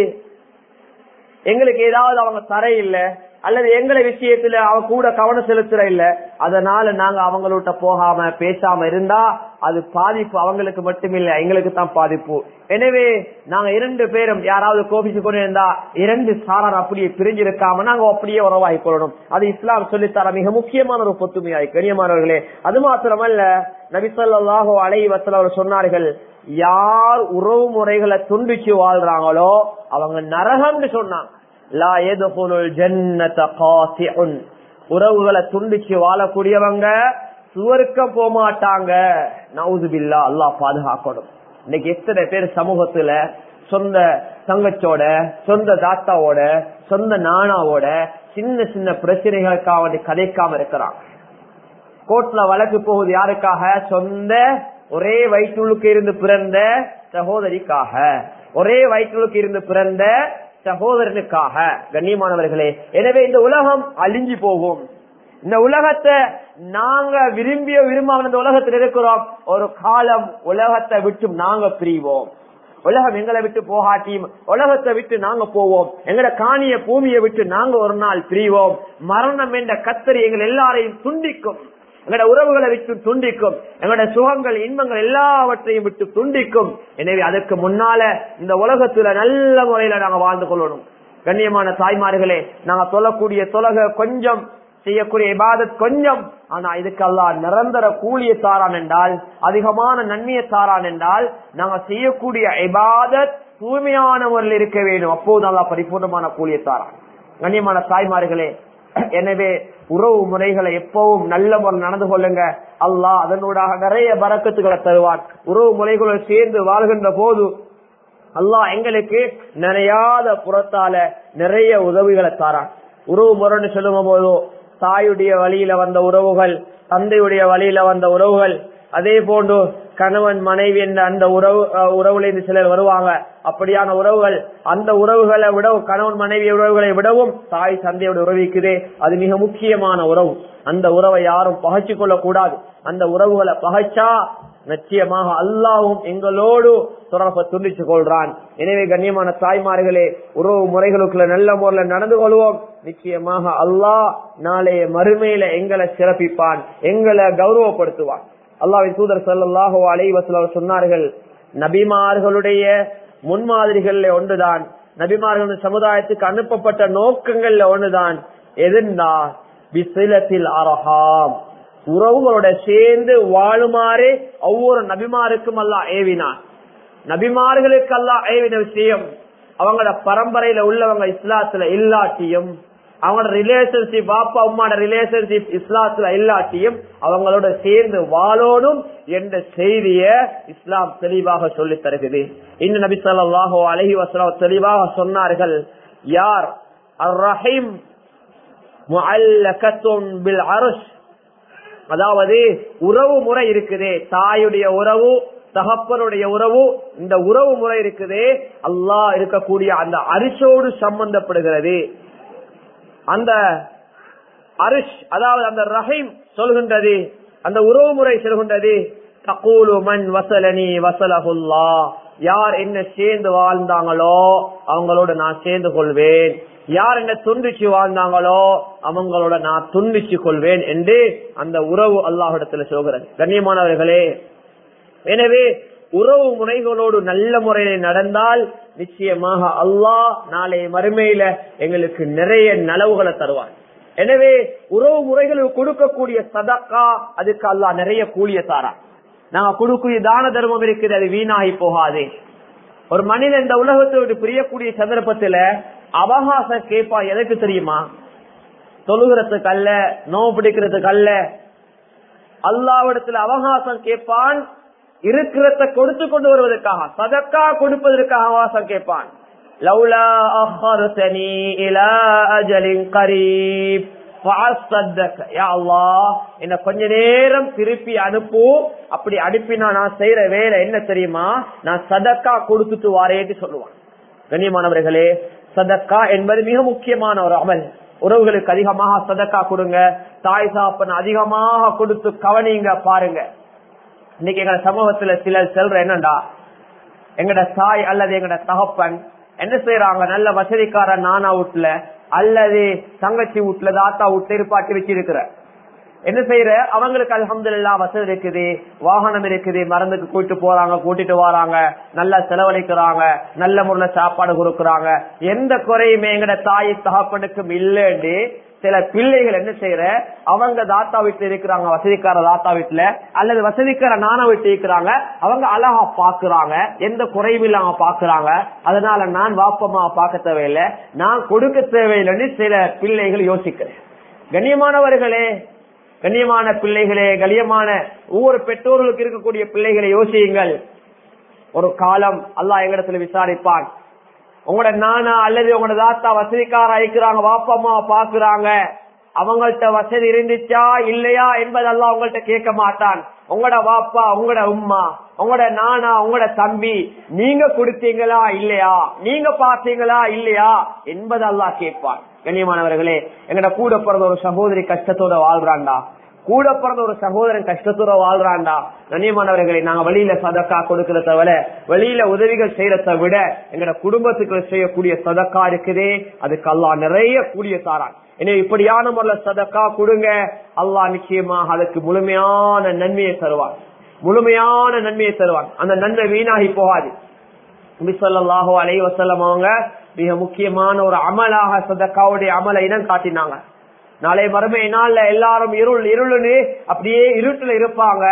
எங்களுக்கு ஏதாவது அவங்க தர இல்ல அல்லது எங்களை விஷயத்துல அவ கூட கவனம் செலுத்துற இல்ல அதனால நாங்க அவங்கள்ட்ட போகாம பேசாம இருந்தா அது பாதிப்பு அவங்களுக்கு மட்டுமில்ல எங்களுக்கு தான் பாதிப்பு எனவே நாங்க இரண்டு பேரும் யாராவது கோபிச்சு கொண்டு இருந்தா இரண்டு சாரார் அப்படியே பிரிஞ்சிருக்காம நாங்க அப்படியே உறவாகி கொள்ளணும் அது இஸ்லாம் சொல்லித்தர மிக முக்கியமான ஒரு பொத்துமையாய் கண்ணியமானவர்களே அது மாத்திரமல்ல நபிசல்லாஹோ அலை வசல அவர் சொன்னார்கள் யார் உறவு முறைகளை துண்டிச்சு வாழ்றாங்களோ அவங்க நரகம்னு சொன்னாங்க லா எதுகுலுல் ஜன்னத காசிஉன் உறவுகளை துண்டிச்சு வாழக்கூடியவங்க சுவர்க்கம் போக மாட்டாங்க நவுதுபில்லா அல்லாஹ் பாதுகாக்கணும் இன்னைக்கு எத்தனை பேர் சமூகத்துல சொந்த தங்கச்சோட சொந்த தாத்தாவோட சொந்த நானாவோட சின்ன சின்ன பிரச்சனைகளுக்காக வந்து கதைக்காம இருக்கிறாங்க கோர்ட்ல வழக்கு போகுது யாருக்காக சொந்த ஒரே வயிற்றுக்கு இருந்து பிறந்த சகோதரிக்காக ஒரே வயிற்றுக்கு இருந்து பிறந்த சகோதரனுக்காக கண்ணியமானவர்களே எனவே இந்த உலகம் அழிஞ்சு போகும் இந்த உலகத்தை நாங்க விரும்பிய விரும்பாம இந்த உலகத்தில் இருக்கிறோம் ஒரு காலம் உலகத்தை விட்டு நாங்க பிரிவோம் உலகம் எங்களை விட்டு போகாட்டியும் உலகத்தை விட்டு நாங்க போவோம் எங்கட காணிய பூமியை விட்டு நாங்க ஒரு நாள் பிரிவோம் மரணம் என்ற கத்தரி எங்கள் எல்லாரையும் துண்டிக்கும் எங்களோட உறவுகளை விட்டு துண்டிக்கும் எங்களோட சுகங்கள் இன்பங்கள் எல்லாவற்றையும் விட்டு துண்டிக்கும் எனவே அதுக்கு முன்னால இந்த உலகத்துல நல்ல முறையில நாங்க வாழ்ந்து கொள்ளணும் கண்ணியமான தாய்மார்களே நாங்க சொல்லக்கூடிய தொலக கொஞ்சம் செய்யக்கூடிய இபாதத் கொஞ்சம் ஆனா இதுக்கு அல்லா நிரந்தர கூலிய தாரான் என்றால் அதிகமான நன்மையை தாரான் என்றால் நாங்க செய்யக்கூடிய இபாதத் தூய்மையான முறையில் இருக்க வேண்டும் அப்போது நல்லா பரிபூர்ணமான கூலிய தாரான் கண்ணியமான தாய்மார்களே எனவே உறவு முறைகளை எப்பவும் நல்ல முறை நடந்து கொள்ளுங்க அல்லாஹ் அதனூடாக நிறைய பறக்கத்துகளை தருவான் உறவு முறைகளோடு சேர்ந்து வாழ்கின்ற போது அல்லாஹ் எங்களுக்கு நிறையாத புறத்தால நிறைய உதவிகளை தாரான் உறவு முறைன்னு சொல்லும் போதோ தாயுடைய வழியில வந்த உறவுகள் தந்தையுடைய வழியில வந்த உறவுகள் அதே போன்று கணவன் மனைவி என்ற அந்த உறவு அஹ், உறவுல இருந்து சிலர் வருவாங்க அப்படியான உறவுகள் அந்த உறவுகளை விடவும் கணவன் மனைவி உறவுகளை விடவும் தாய் தந்தையோட உறவு இருக்குதே அது மிக முக்கியமான உறவு அந்த உறவை யாரும் பகைச்சு கொள்ள கூடாது அந்த உறவுகளை பகைச்சா நிச்சயமாக அல்லாவும் எங்களோடு தொடர்பை துண்டிச்சு கொள்றான் எனவே கண்ணியமான தாய்மார்களே உறவு முறைகளுக்குள்ள நல்ல முறையில் நடந்து கொள்வோம் நிச்சயமாக அல்லாஹ் நாளைய மறுமையில எங்களை சிறப்பிப்பான் எங்களை கௌரவப்படுத்துவான் அல்லாவின் தூதர் ஸல்லல்லாஹு அலைஹி வஸல்லம் சொன்னார்கள் நபிமார்களுடைய முன்மாதிரிகள்ல ஒன்றுதான் நபிமார்கள் சமுதாயத்துக்கு அனுப்பப்பட்ட நோக்கங்கள்ல ஒன்றுதான் எதுன்னா பிசிலத்தில் அரஹாம் உறவுகளோட சேர்ந்து வாழுமாறு ஒவ்வொரு நபிமாருக்கும் அல்லாஹ் ஏவினான் நபிமார்களுக்கு அல்லாஹ் ஏவின விஷயம் அவங்களோட பரம்பரையில உள்ளவங்க இஸ்லாத்துல இல்லாட்டியும் அவங்களோட ரிலேஷன்ஷிப் பாப்பா உம்மாட ரிலேஷன்ஷிப் இஸ்லாத்துல இல்லாட்டியும் அவங்களோட சேர்ந்து வாழோடும் என்ற செய்திய இஸ்லாம் தெளிவாக சொல்லி தருகிறது இன்னும் நபி ஸல்லல்லாஹு அலைஹி வஸல்லம் தெளிவாக சொன்னார்கள் யார் அர் ரஹீம் முஅல்லகத்துன் பில் அர்ஷ் அதாவது உறவு முறை இருக்குதே தாயுடைய உறவு தகப்பனுடைய உறவு இந்த உறவு முறை இருக்குதே அல்லாஹ் இருக்கக்கூடிய அந்த அரிசோடு சம்பந்தப்படுகிறது அந்த அரிஷ் அதாவது அந்த ரஹீம் சொல்கின்றது அந்த உறவு முறை சொல்கின்றது தகூலு மன் வசலனி வசலகுல்லா யார் என்ன சேர்ந்து வாழ்ந்தாங்களோ அவங்களோட நான் சேர்ந்து கொள்வேன் யார் என்ன துண்டிச்சு வாழ்ந்தாங்களோ அவங்களோட நான் துண்டிச்சு கொள்வேன் என்று அந்த உறவு அல்லாஹிடத்துல சொல்கிறது கண்ணியமானவர்களே எனவே உறவு முறைகளோடு நல்ல முறையில் நடந்தால் நிச்சயமாக அல்லாஹ் நாளை மறுமையில எங்களுக்கு நிறைய நலவுகளை தருவான் எனவே உறவு முறைகளுக்கு கொடுக்கக்கூடிய சதக்கா அதுக்கு அல்லாஹ் நிறைய கூலிய தாரா நாங்க கொடுக்கக்கூடிய தான தர்மம் இருக்குது அது வீணாகி போகாது ஒரு மனிதன் இந்த உலகத்தை விட்டு பிரியக்கூடிய சந்தர்ப்பத்துல அவகாசம் கேட்பா எதற்கு தெரியுமா தொழுகிறதுக்கு அல்ல நோவு பிடிக்கிறதுக்கு அல்ல அல்லாவிடத்துல அவகாசம் கேட்பான் இருக்கிறத கொடுத்து கொண்டு வருவதற்காக சதக்கா கொடுப்பதற்காக அவகாசம் கேட்பான் லவ்லா அஹர்தனி இலா அஜலின் கரீப் என்ன கொஞ்ச நேரம் திருப்பி அனுப்பு அப்படி அனுப்பினா நான் செய்யற வேலை என்ன தெரியுமா நான் சதக்கா கொடுத்துட்டு வாரேன்னு சொல்லுவான் கண்ணியமானவர்களே சதக்கா என்பது மிக முக்கியமான ஒரு அமல் உறவுகளுக்கு அதிகமாக சதக்கா கொடுங்க தாய் சாப்பன் அதிகமாக கொடுத்து கவனிங்க பாருங்க இன்னைக்கு எங்க சமூகத்துல சிலர் செல்ற என்னண்டா எங்கட தாய் அல்லது எங்கட தகப்பன் என்ன செய்யறாங்க நல்ல வசதிக்கார நானா வீட்டுல அல்லது தங்கச்சி வீட்டுல தாத்தா வீட்டுல இருப்பாட்டி வச்சிருக்கிற என்ன செய்யற அவங்களுக்கு அலமதுல்லா வசதி இருக்குது வாகனம் இருக்குது மருந்துக்கு கூட்டிட்டு போறாங்க கூட்டிட்டு வராங்க நல்லா செலவழிக்கிறாங்க நல்ல முறையில சாப்பாடு கொடுக்கறாங்க எந்த குறையுமே எங்கட தாய் தகப்பனுக்கும் இல்லைன்னு சில பிள்ளைகள் என்ன செய்யற அவங்க தாத்தா வீட்டுல இருக்கிறாங்க வசதிக்கார தாத்தா வீட்டுல அல்லது வசதிக்கார நானா வீட்டுல இருக்கிறாங்க அவங்க அழகா பாக்குறாங்க எந்த குறையும் இல்லாம பாக்குறாங்க அதனால நான் வாப்பமா பார்க்க தேவையில்லை நான் கொடுக்க தேவையில்லைன்னு சில பிள்ளைகள் யோசிக்கிறேன் கண்ணியமானவர்களே கண்ணியமான பிள்ளைகளே கண்ணியமான ஒவ்வொரு பெற்றோர்களுக்கு இருக்கக்கூடிய பிள்ளைகளை யோசியுங்கள் ஒரு காலம் அல்லாஹ் எங்களிடத்துல விசாரிப்பான் உங்களோட நானா அல்லது உங்களோட தாத்தா வசதிக்கார அழைக்கிறாங்க வாப்பம்மா பாக்குறாங்க அவங்கள்ட்ட வசதி இருந்துச்சா இல்லையா என்பதெல்லாம் உங்கள்ட்ட கேட்க மாட்டான் உங்களோட வாப்பா உங்களோட உம்மா உங்களோட நானா உங்களோட தம்பி நீங்க கொடுத்தீங்களா இல்லையா நீங்க பார்த்தீங்களா இல்லையா என்பதெல்லாம் கேட்பான் கண்ணியமானவர்களே எங்கட கூட பிறந்த ஒரு சகோதரி கஷ்டத்தோட வாழ்றாண்டா கூட பிறந்த ஒரு சகோதரன் கஷ்டத்தோட வாழ்றாண்டா கண்ணியமானவர்களை நாங்க வெளியில சதக்கா கொடுக்கறத விட வெளியில உதவிகள் செய்யறத விட எங்கட குடும்பத்துக்கு செய்யக்கூடிய சதக்கா இருக்குதே அதுக்கு அல்லா நிறைய கூடிய தாரான் எனவே இப்படியான முறையில சதக்கா கொடுங்க அல்லாஹ் நிச்சயமாக அதுக்கு முழுமையான நன்மையை தருவான் முழுமையான நன்மையை தருவான் அந்த நன்மை வீணாகி போகாது நபிசல்லாஹோ அலை வசல்லம் அவங்க மிக முக்கியமான ஒரு அமலாக சதக்காவுடைய அமலை இனம் காட்டினாங்க நாளை மறுமை நாள்ல எல்லாரும் இருள் இருளுன்னு அப்படியே இருட்டுல இருப்பாங்க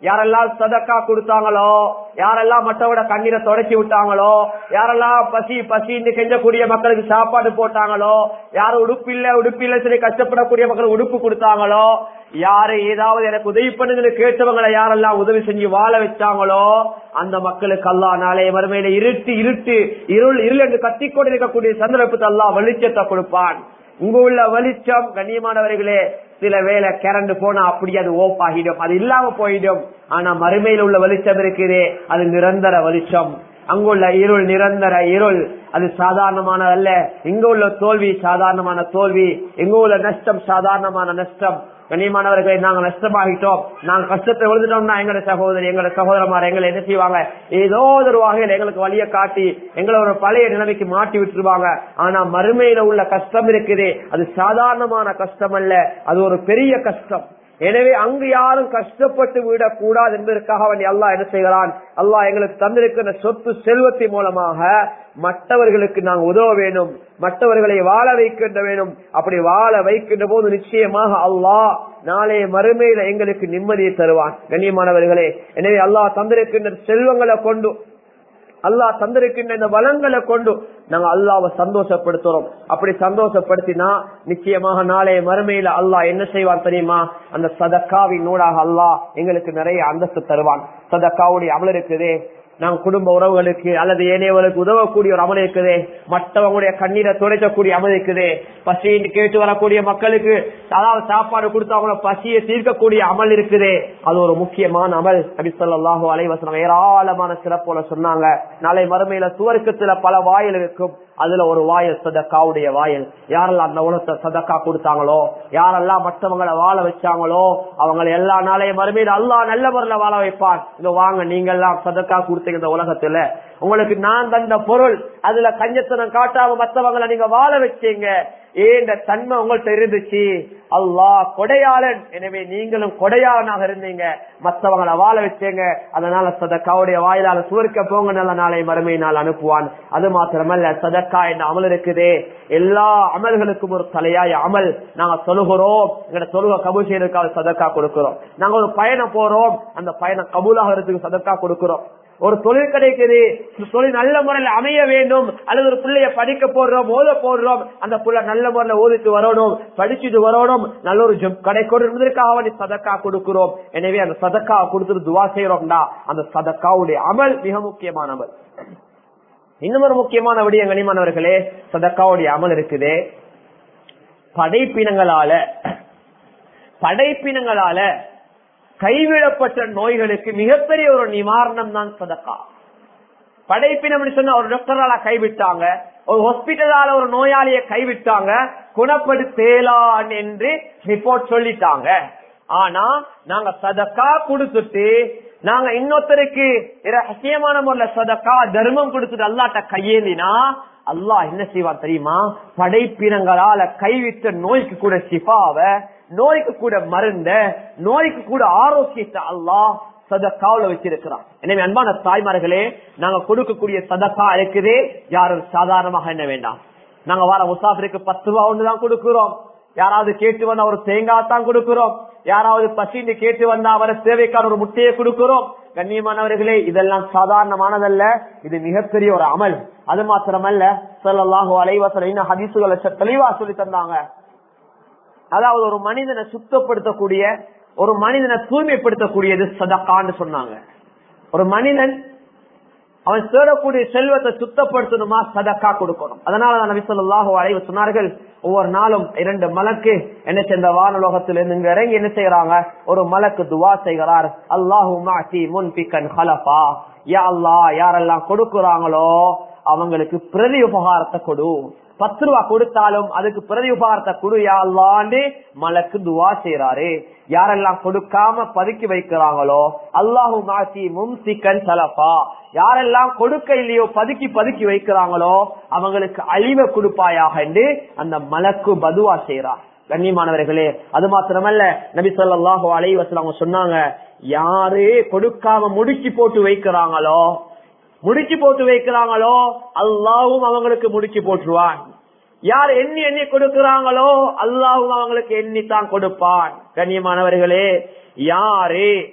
யாரெல்லாம் சதக்கா கொடுத்தாங்களோ யாரெல்லாம் மற்றவோட கண்ணீரை தொடச்சி விட்டாங்களோ யாரெல்லாம் பசி பசின்னு கெஞ்சக்கூடிய மக்களுக்கு சாப்பாடு போட்டாங்களோ யாரு உடுப்பில்ல உடுப்பில்ல சரி கஷ்டப்படக்கூடிய மக்களுக்கு உடுப்பு கொடுத்தாங்களோ யாரு ஏதாவது எனக்கு உதவி பண்ணுங்கன்னு கேட்டவங்களை யாரெல்லாம் உதவி செஞ்சு வாழ வச்சாங்களோ அந்த மக்களுக்கு அல்லா நாளைய மறுமையில இருட்டு இருட்டு இருள் இருள் என்று கத்திக்கொண்டு இருக்கக்கூடிய சந்தர்ப்பத்தை அல்லா வெளிச்சத்தை கொடுப்பான் இங்க உள்ள வெளிச்சம் கண்ணியமானவர்களே சில வேலை கரண்ட் போனா அப்படி அது ஓப் ஆகிடும் அது இல்லாம போயிடும் ஆனா மறுமையில் உள்ள வெளிச்சம் இருக்குதே அது நிரந்தர வெளிச்சம் அங்குள்ள இருள் நிரந்தர இருள் அது சாதாரணமானதல்ல இங்க உள்ள தோல்வி சாதாரணமான தோல்வி இங்க உள்ள நஷ்டம் சாதாரணமான நஷ்டம் கண்ணியமானவர்களை நாங்க நஷ்டமாகிட்டோம் நாங்க கஷ்டத்தை விழுந்துட்டோம்னா எங்களோட சகோதரி எங்களோட சகோதரமார் எங்களை என்ன செய்வாங்க ஏதோ ஒரு வகையில் எங்களுக்கு வழிய காட்டி எங்களை ஒரு பழைய நிலைமைக்கு மாட்டி விட்டுருவாங்க ஆனா மறுமையில உள்ள கஷ்டம் இருக்குது அது சாதாரணமான கஷ்டம் அல்ல அது ஒரு பெரிய கஷ்டம் எனவே அங்கு யாரும் கஷ்டப்பட்டு விடக் கூடாது என்பதற்காக அவன் அல்லாஹ் என்ன செய்கிறான் அல்லாஹ் எங்களுக்கு தந்திருக்கிற சொத்து செல்வத்தின் மூலமாக மற்றவர்களுக்கு நாங்கள் உதவ வேண்டும் மற்றவர்களை வாழ வைக்கின்ற வேண்டும் அப்படி வாழ வைக்கின்ற போது நிச்சயமாக அல்லாஹ் நாளைய மறுமையில எங்களுக்கு நிம்மதியை தருவான் கண்ணியமானவர்களே எனவே அல்லாஹ் தந்திருக்கின்ற செல்வங்களை கொண்டு அல்லாஹ் தந்திருக்கின்ற இந்த வளங்களை கொண்டு நாங்க அல்லாவை சந்தோஷப்படுத்துறோம் அப்படி சந்தோஷப்படுத்தினா நிச்சயமாக நாளைய மறுமையில அல்லாஹ் என்ன செய்வான் தெரியுமா அந்த சதக்காவின் நூடாக அல்லாஹ் எங்களுக்கு நிறைய அந்தஸ்து தருவான் சதக்காவுடைய அமல் இருக்குதே நாங்க குடும்ப உறவுகளுக்கு அல்லது ஏனையவர்களுக்கு உதவக்கூடிய ஒரு அமல் இருக்குதே மற்றவங்களுடைய கண்ணீரை துடைக்கக்கூடிய அமல் இருக்குதே பசின்னு கேட்டு வரக்கூடிய மக்களுக்கு அதாவது சாப்பாடு கொடுத்து அவங்கள பசியை தீர்க்கக்கூடிய அமல் இருக்குதே அது ஒரு முக்கியமான அமல் அபிசல்லாஹு அலைவசனம் ஏராளமான சிறப்போல சொன்னாங்க நாளை மறுமையில சுவர்க்கத்துல பல வாயில் இருக்கும் அதுல ஒரு வாயில் சதக்காவுடைய வாயில் யாரெல்லாம் அந்த உலகத்தை சதக்கா கொடுத்தாங்களோ யாரெல்லாம் மற்றவங்களை வாழ வச்சாங்களோ அவங்களை எல்லா நாளையும் மறுமையில அல்லா நல்ல முறையில வாழ வைப்பான் இங்க வாங்க நீங்க எல்லாம் சதக்கா கொடுத்தீங்க இந்த உலகத்துல உங்களுக்கு நான் தந்த பொருள் அதுல கஞ்சத்தனம் காட்டாம மற்றவங்களை நீங்க வாழ வச்சீங்க ஏன் தன்மை உங்கள்கிட்ட இருந்துச்சு அல்லாஹ் கொடையாளன் எனவே நீங்களும் கொடையாளனாக இருந்தீங்க மற்றவங்களை வாழ வச்சீங்க அதனால சதக்காவுடைய வாயிலால சுவர்க்க போங்க நல்ல நாளை மறுமை நாள் அனுப்புவான் அது மாத்திரமல்ல சதக்கா என்ற அமல் இருக்குதே எல்லா அமல்களுக்கும் ஒரு தலையாய அமல் நாங்க சொல்லுகிறோம் எங்க தொழுக கபூல் செய்யறதுக்காக சதக்கா கொடுக்கிறோம் நாங்க ஒரு பயணம் போறோம் அந்த பயணம் கபூலாகிறதுக்கு சதக்கா கொடுக்கிறோம் ஒரு தொழில் கிடைக்குது தொழில் நல்ல முறையில் அமைய வேண்டும் அல்லது ஒரு பிள்ளைய படிக்க போடுறோம் ஓத போடுறோம் அந்த புள்ள நல்ல முறையில் ஓதிட்டு வரணும் படிச்சுட்டு வரணும் நல்ல ஒரு ஜப் கிடைக்கணும் என்பதற்காக வேண்டி சதக்கா கொடுக்கிறோம் எனவே அந்த சதக்கா கொடுத்துட்டு துவா செய்யறோம்டா அந்த சதக்காவுடைய அமல் மிக முக்கியமான அமல் இன்னும் ஒரு முக்கியமான விடயம் கனிமானவர்களே சதக்காவுடைய அமல் இருக்குது படைப்பினங்களால படைப்பினங்களால கைவிடப்பட்ட நோய்களுக்கு மிகப்பெரிய ஒரு நிவாரணம் தான் சதக்கா படைப்பினம் சொன்ன ஒரு டாக்டரால கைவிட்டாங்க ஒரு ஹாஸ்பிட்டலால ஒரு நோயாளிய கைவிட்டாங்க குணப்படுத்தேலான் என்று ரிப்போர்ட் சொல்லிட்டாங்க ஆனா நாங்க சதக்கா கொடுத்துட்டு நாங்க இன்னொருத்தருக்கு ரகசியமான முறையில சதக்கா தர்மம் கொடுத்துட்டு அல்லாட்ட கையேந்தினா அல்லாஹ் என்ன செய்வான் தெரியுமா படைப்பினங்களால கைவிட்ட நோய்க்கு கூட சிபாவ நோய்க்கு கூட மருந்த நோய்க்கு கூட ஆரோக்கியத்தை அல்லாஹ் சதக்காவில வச்சிருக்கிறான் எனவே அன்பான தாய்மார்களே நாங்க கொடுக்கக்கூடிய சதக்கா இருக்குது யாரும் சாதாரணமாக என்ன வேண்டாம் நாங்க வர முசாஃபிருக்கு பத்து ரூபா ஒண்ணுதான் கொடுக்கிறோம் யாராவது கேட்டு வந்தா ஒரு தேங்காய் தான் கொடுக்கிறோம் யாராவது பசின்னு கேட்டு வந்தா அவரை தேவைக்கான ஒரு முட்டையை கொடுக்கிறோம் கண்ணியமானவர்களே இதெல்லாம் சாதாரணமானதல்ல இது மிகப்பெரிய ஒரு அமல் அது மாத்திரமல்ல சொல்லலாக அலைவாசல் இன்னும் ஹதீசுகளை தெளிவா சொல்லி தந்தாங்க அதாவது ஒரு மனிதனை சுத்தப்படுத்தக்கூடிய ஒரு மனிதனை தூய்மைப்படுத்தக்கூடியது சதக்கான்னு சொன்னாங்க ஒரு மனிதன் அவன் தேடக்கூடிய செல்வத்தை சுத்தப்படுத்தணுமா சதக்கா கொடுக்கணும் அதனால நபி சொல்லாஹு அலைவு சொன்னார்கள் ஒவ்வொரு நாளும் இரண்டு மலக்கு என்ன செய்த வானலோகத்தில் இருந்து இங்க இறங்கி என்ன செய்யறாங்க ஒரு மலக்கு துவா செய்கிறார் அல்லாஹு மாசி முன் பிக்கன் ஹலபா யா அல்லா யாரெல்லாம் கொடுக்குறாங்களோ அவங்களுக்கு பிரதி உபகாரத்தை கொடு பத்து ரூபா கொடுத்தாலும் அதுக்கு பிரதி உபகாரத்தை கொடு யாழ்லாண்டு மலக்கு துவா செய்யறாரு யாரெல்லாம் கொடுக்காம பதுக்கி வைக்கிறாங்களோ அல்லாஹு மாசி மும்சிக்கன் சலப்பா யாரெல்லாம் கொடுக்க இல்லையோ பதுக்கி பதுக்கி வைக்கிறாங்களோ அவங்களுக்கு அழிவை கொடுப்பாயாக என்று அந்த மலக்கு பதுவா செய்யறார் கண்ணியமானவர்களே அது மாத்திரமல்ல நபி சொல்லாஹு அலைவசல் அவங்க சொன்னாங்க யாரு கொடுக்காம முடிச்சு போட்டு வைக்கிறாங்களோ முடிச்சு போட்டு வைக்கிறாங்களோ அல்லாவும் அவங்களுக்கு முடிச்சு போட்டுருவான் யார் எண்ணி எண்ணி கொடுக்கிறாங்களோ அல்லாவும் அவங்களுக்கு எண்ணித்தான் கொடுப்பான் கண்ணியமானவர்களே யாரு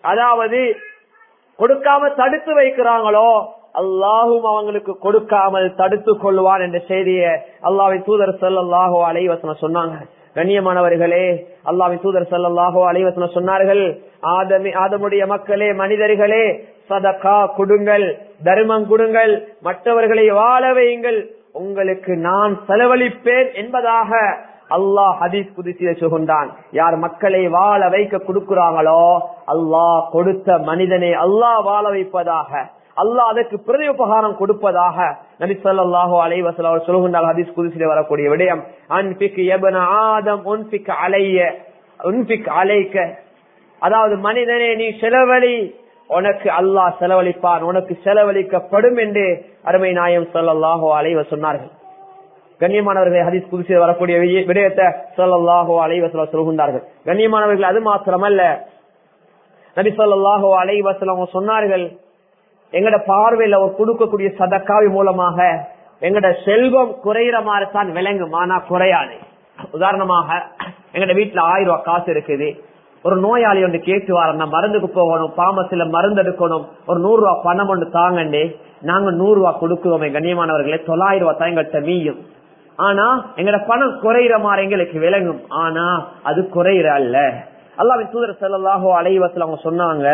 அதாவது கொடுக்காம தடுத்து வைக்கிறாங்களோ அல்லாஹும் அவங்களுக்கு கொடுக்காமல் தடுத்து கொள்வான் என்ற செய்தியை அல்லாவின் தூதர் செல்லல்லாஹோ அலைவசனம் சொன்னாங்க கண்ணியமானவர்களே அல்லாவின் தூதர் செல்லல்லாஹோ அலைவசனம் சொன்னார்கள் ஆதமி ஆதமுடைய மக்களே மனிதர்களே சதக்கா கொடுங்கள் தர்மம் கொடுங்கள் மற்றவர்களை வாழ வையுங்கள் உங்களுக்கு நான் செலவழிப்பேன் என்பதாக அல்லாஹ் ஹதீஸ் குதிசில சுகுண்டான் யார் மக்களை வாழ வைக்க கொடுக்கிறாங்களோ அல்லாஹ் கொடுத்த மனிதனை அல்லாஹ் வாழ வைப்பதாக அல்லாஹ் அதற்கு பிரதி உபகாரம் கொடுப்பதாக நபி சொல்லாஹோ அலைவசல் அவர் சொல்கின்றார் ஹதீஸ் குதிசில வரக்கூடிய விடயம் அன்பிக் எபன ஆதம் உன்பிக் அலைய உன்பிக் அலைக்க அதாவது மனிதனே நீ செலவழி உனக்கு அல்லாஹ் செலவழிப்பான் உனக்கு செலவழிக்கப்படும் என்று அருமை நாயம் சொல்லல்லாஹோ அலைவ சொன்னார்கள் கண்ணியமானவர்களை ஹதீஸ் புதுசில் வரக்கூடிய விடயத்தை சொல்லல்லாஹோ அலைவசல சொல்கின்றார்கள் கண்ணியமானவர்கள் அது மாத்திரமல்ல நபி சொல்லாஹோ அலைவசலம் சொன்னார்கள் எங்கட பார்வையில ஒரு கொடுக்கக்கூடிய சதக்காவி மூலமாக எங்கட செல்வம் குறையிற மாதிரி தான் விளங்கும் ஆனா குறையாது உதாரணமாக எங்கட வீட்டுல ஆயிரம் ரூபாய் காசு இருக்குது ஒரு நோயாளி ஒன்று கேட்டு வரணும் மருந்துக்கு போகணும் பாமசில மருந்து எடுக்கணும் ஒரு நூறு ரூபாய் பணம் ஒன்று தாங்கண்டே நாங்க நூறு ரூபாய் கொடுக்குவோமே கண்ணியமானவர்களே தொள்ளாயிரம் ரூபாய் தான் எங்கள்கிட்ட மீயும் ஆனா எங்கட பணம் குறையிற மாதிரி எங்களுக்கு விளங்கும் ஆனா அது குறையிற அல்ல அல்லாவின் தூதர் செல்லாஹோ அலைவசல் அவங்க சொன்னாங்க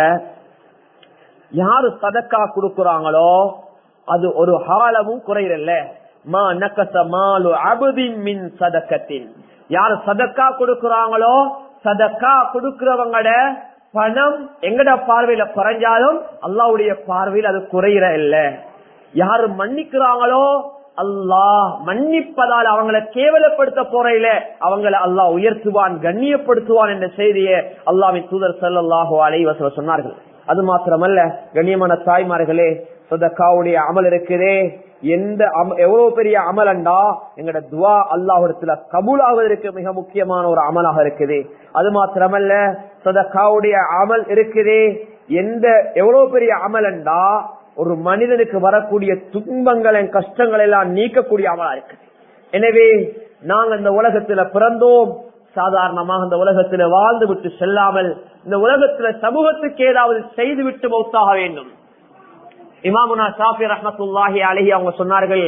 யாரு சதக்கா கொடுக்கறாங்களோ அது ஒரு ஹாலமும் குறையிறல்ல மா நக்கச மாலு அபுதின் மின் சதக்கத்தின் யாரு சதக்கா கொடுக்கறாங்களோ சதக்கா கொடுக்கிறவங்கட பணம் எங்கட பார்வையில குறைஞ்சாலும் அல்லாவுடைய பார்வையில் அது குறையிற இல்ல யாரு மன்னிக்கிறாங்களோ அல்லாஹ் மன்னிப்பதால் அவங்களை கேவலப்படுத்த போறையில அவங்களை அல்லாஹ் உயர்த்துவான் கண்ணியப்படுத்துவான் என்ற செய்தியை அல்லாவின் தூதர் செல்லாஹோ அலைவசல சொன்னார்கள் அது மாத்திரமல்ல கண்ணியமான தாய்மார்களே சொதக்காவுடைய அமல் இருக்குதே எந்த எவ்வளவு பெரிய அமலண்டா எங்கட துவா அல்லாஹிடத்துல கபூலாவதற்கு மிக முக்கியமான ஒரு அமலாக இருக்குது அது மாத்திரமல்ல சொதக்காவுடைய அமல் இருக்குதே எந்த எவ்வளவு பெரிய அமலண்டா ஒரு மனிதனுக்கு வரக்கூடிய துன்பங்களை கஷ்டங்களை எல்லாம் நீக்கக்கூடிய அமலா இருக்குது எனவே நாங்க இந்த உலகத்துல பிறந்தோம் சாதாரணமாக இந்த உலகத்துல வாழ்ந்து விட்டு செல்லாமல் இந்த உலகத்துல சமூகத்துக்கு ஏதாவது செய்து விட்டு மௌத்தாக வேண்டும் இமாமுனா ஷாஃபி ரஹமத்துல்லாஹி அலஹி அவங்க சொன்னார்கள்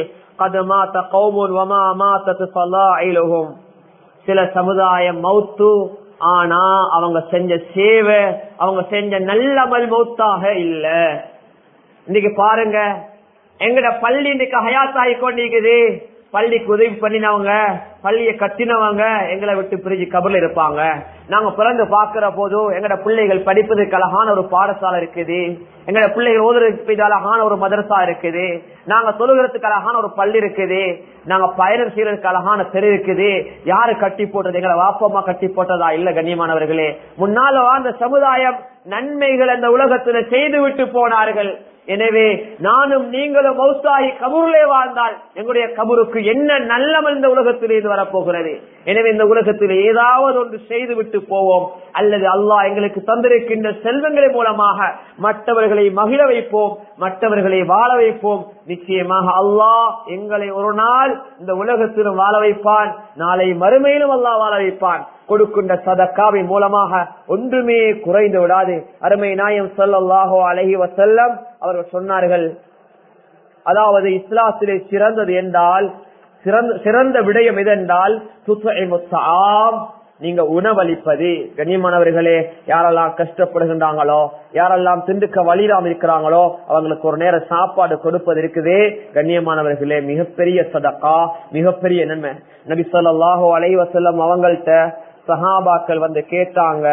சில சமுதாயம் மௌத்து ஆனா அவங்க செஞ்ச சேவை அவங்க செஞ்ச நல்லமல் மௌத்தாக இல்ல இன்னைக்கு பாருங்க எங்கட பள்ளி இன்னைக்கு ஹயாத்தாகி கொண்டிருக்குது பள்ளிக்கு உதவி பண்ணினவங்க பள்ளியை கட்டினவங்க எங்களை விட்டு பிரிஞ்சு கபர்ல இருப்பாங்க நாங்க பிறந்து பாக்குற போதும் எங்கட பிள்ளைகள் படிப்பதற்கு அழகான ஒரு பாடசாலை இருக்குது எங்கட பிள்ளைகள் ஓதுறதுக்கு அழகான ஒரு மதரசா இருக்குது நாங்க தொழுகிறதுக்கு அழகான ஒரு பள்ளி இருக்குது நாங்க பயணம் செய்யறதுக்கு அழகான தெரு இருக்குது யாரு கட்டி போட்டது எங்களை வாப்பமா கட்டி போட்டதா இல்ல கண்ணியமானவர்களே முன்னால வாழ்ந்த சமுதாயம் நன்மைகள் அந்த உலகத்துல செய்து விட்டு போனார்கள் எனவே நானும் நீங்களும் மௌசாகி கபூரிலே வாழ்ந்தால் எங்களுடைய கபூருக்கு என்ன நல்லமல் இந்த உலகத்தில் இது வரப்போகிறது எனவே இந்த உலகத்தில் ஏதாவது ஒன்று செய்து விட்டு போவோம் அல்லது அல்லாஹ் எங்களுக்கு தந்திருக்கின்ற செல்வங்களின் மூலமாக மற்றவர்களை மகிழ வைப்போம் மற்றவர்களை வாழ வைப்போம் நிச்சயமாக அல்லாஹ் எங்களை ஒரு நாள் இந்த உலகத்திலும் வாழ வைப்பான் நாளை மறுமையிலும் அல்லாஹ் வாழ வைப்பான் கொடுக்கின்ற சதக்காவின் மூலமாக ஒன்றுமே குறைந்து விடாது அருமை நாயம் சொல்லல்லாஹோ அலஹி வசல்லம் அவர்கள் சொன்னார்கள் அதாவது இஸ்லாத்திலே சிறந்தது என்றால் சிறந்த விடயம் எதென்றால் துத்தாம் நீங்க உணவளிப்பது கண்ணியமானவர்களே யாரெல்லாம் கஷ்டப்படுகின்றாங்களோ யாரெல்லாம் திண்டுக்க வழியிடாம இருக்கிறாங்களோ அவங்களுக்கு ஒரு நேரம் சாப்பாடு கொடுப்பது இருக்குது கண்ணியமானவர்களே மிகப்பெரிய சதக்கா மிகப்பெரிய நன்மை நபி சொல்லாஹோ அலைவசல்லம் அவங்கள்ட்ட சஹாபாக்கள் வந்து கேட்டாங்க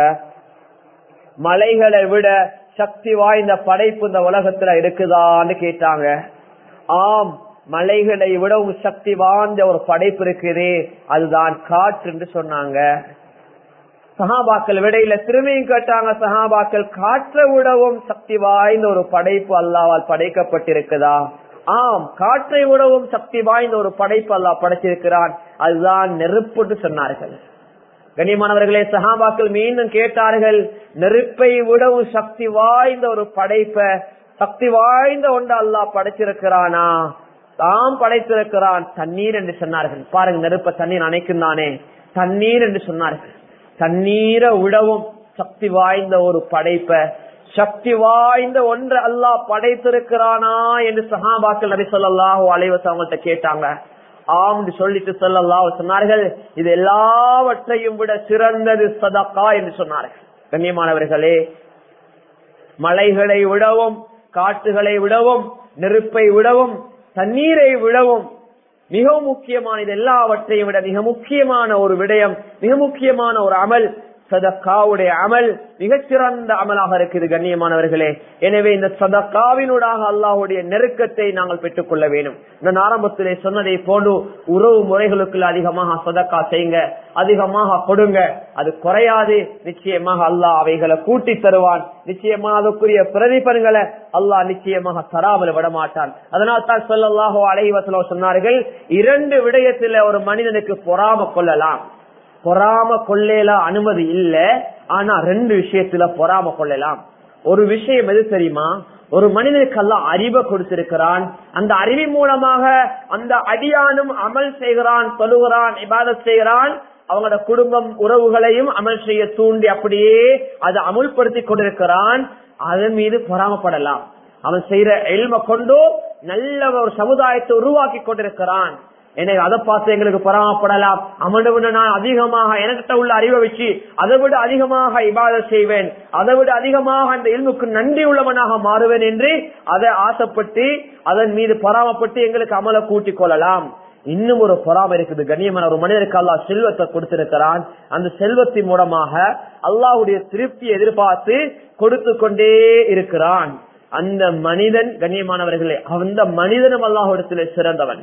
மலைகளை விட சக்தி வாய்ந்த படைப்பு இந்த உலகத்துல இருக்குதான்னு கேட்டாங்க ஆம் மலைகளை விடவும் சக்தி வாய்ந்த ஒரு படைப்பு இருக்குது அதுதான் காற்று என்று சொன்னாங்க சஹாபாக்கள் விடையில திரும்பியும் கேட்டாங்க சஹாபாக்கள் காற்றை விடவும் சக்தி வாய்ந்த ஒரு படைப்பு அல்லாவால் படைக்கப்பட்டிருக்குதா ஆம் காற்றை விடவும் சக்தி வாய்ந்த ஒரு படைப்பு அல்லா படைச்சிருக்கிறான் அதுதான் நெருப்புன்னு சொன்னார்கள் கண்ணியமானவர்களே சஹாபாக்கள் மீண்டும் கேட்டார்கள் நெருப்பை விடவும் சக்தி வாய்ந்த ஒரு படைப்ப சக்தி வாய்ந்த ஒன்று அல்லாஹ் படைச்சிருக்கிறானா தாம் படைத்திருக்கிறான் தண்ணீர் என்று சொன்னார்கள் பாருங்க நெருப்ப தண்ணீர் அணைக்கும் தானே தண்ணீர் என்று சொன்னார்கள் தண்ணீரை விடவும் சக்தி வாய்ந்த ஒரு படைப்ப சக்தி வாய்ந்த ஒன்று அல்லாஹ் படைத்திருக்கிறானா என்று சஹாபாக்கள் நபி சொல்லாஹு அலைவசம் அவங்கள்ட்ட கேட்டாங்க ஆம் சொல்லிட்டு சொல்லல்லா சொன்னார்கள் இது எல்லாவற்றையும் விட சிறந்தது சதக்கா என்று சொன்னார்கள் கண்ணியமானவர்களே மலைகளை விடவும் காட்டுகளை விடவும் நெருப்பை விடவும் தண்ணீரை விடவும் மிக முக்கியமான இது எல்லாவற்றையும் விட மிக முக்கியமான ஒரு விடயம் மிக முக்கியமான ஒரு அமல் சதக்காவுடைய அமல் மிகச்சிறந்த அமலாக இருக்குது கண்ணியமானவர்களே எனவே இந்த சதக்காவினூடாக அல்லாஹுடைய நெருக்கத்தை நாங்கள் பெற்றுக் கொள்ள வேண்டும் நான் ஆரம்பத்திலே சொன்னதை போன்று உறவு முறைகளுக்குள்ள அதிகமாக சதக்கா செய்யுங்க அதிகமாக கொடுங்க அது குறையாது நிச்சயமாக அல்லாஹ் அவைகளை கூட்டி தருவான் நிச்சயமாக அதுக்குரிய பிரதிபலன்களை அல்லாஹ் நிச்சயமாக தராமல் விடமாட்டான் அதனால் தான் சொல்லல்லாஹோ அலைவசலோ சொன்னார்கள் இரண்டு விடயத்துல ஒரு மனிதனுக்கு பொறாம கொள்ளலாம் பொறாம கொள்ளல அனுமதி இல்ல ஆனா ரெண்டு விஷயத்துல பொறாம கொள்ளலாம் ஒரு விஷயம் எது தெரியுமா ஒரு மனிதனுக்கு எல்லாம் அறிவை கொடுத்திருக்கிறான் அந்த அறிவின் மூலமாக அந்த அடியானும் அமல் செய்கிறான் தொழுகிறான் இபாதத் செய்கிறான் அவங்களோட குடும்பம் உறவுகளையும் அமல் செய்ய தூண்டி அப்படியே அதை அமுல்படுத்தி கொண்டிருக்கிறான் அதன் மீது பொறாமப்படலாம் அவன் செய்யற எல்ம கொண்டோ நல்ல ஒரு சமுதாயத்தை உருவாக்கி கொண்டிருக்கிறான் எனக்கு அதை பார்த்து எங்களுக்கு பொறாமப்படலாம் அவனை விட நான் அதிகமாக எனக்கிட்ட உள்ள அறிவை வச்சு அதை விட அதிகமாக இபாத செய்வேன் அதை விட அதிகமாக அந்த இல்முக்கு நன்றி உள்ளவனாக மாறுவேன் என்று அதை ஆசைப்பட்டு அதன் மீது பொறாமப்பட்டு எங்களுக்கு அமல கூட்டிக் கொள்ளலாம் இன்னும் ஒரு பொறாம இருக்குது கண்ணியமான ஒரு மனிதருக்கு அல்லாஹ் செல்வத்தை கொடுத்திருக்கிறான் அந்த சில்வத்தின் மூலமாக அல்லாஹுடைய திருப்தியை எதிர்பார்த்து கொடுத்து கொண்டே இருக்கிறான் அந்த மனிதன் கண்ணியமானவர்களே அந்த மனிதனும் அல்லாஹிடத்தில் சிறந்தவன்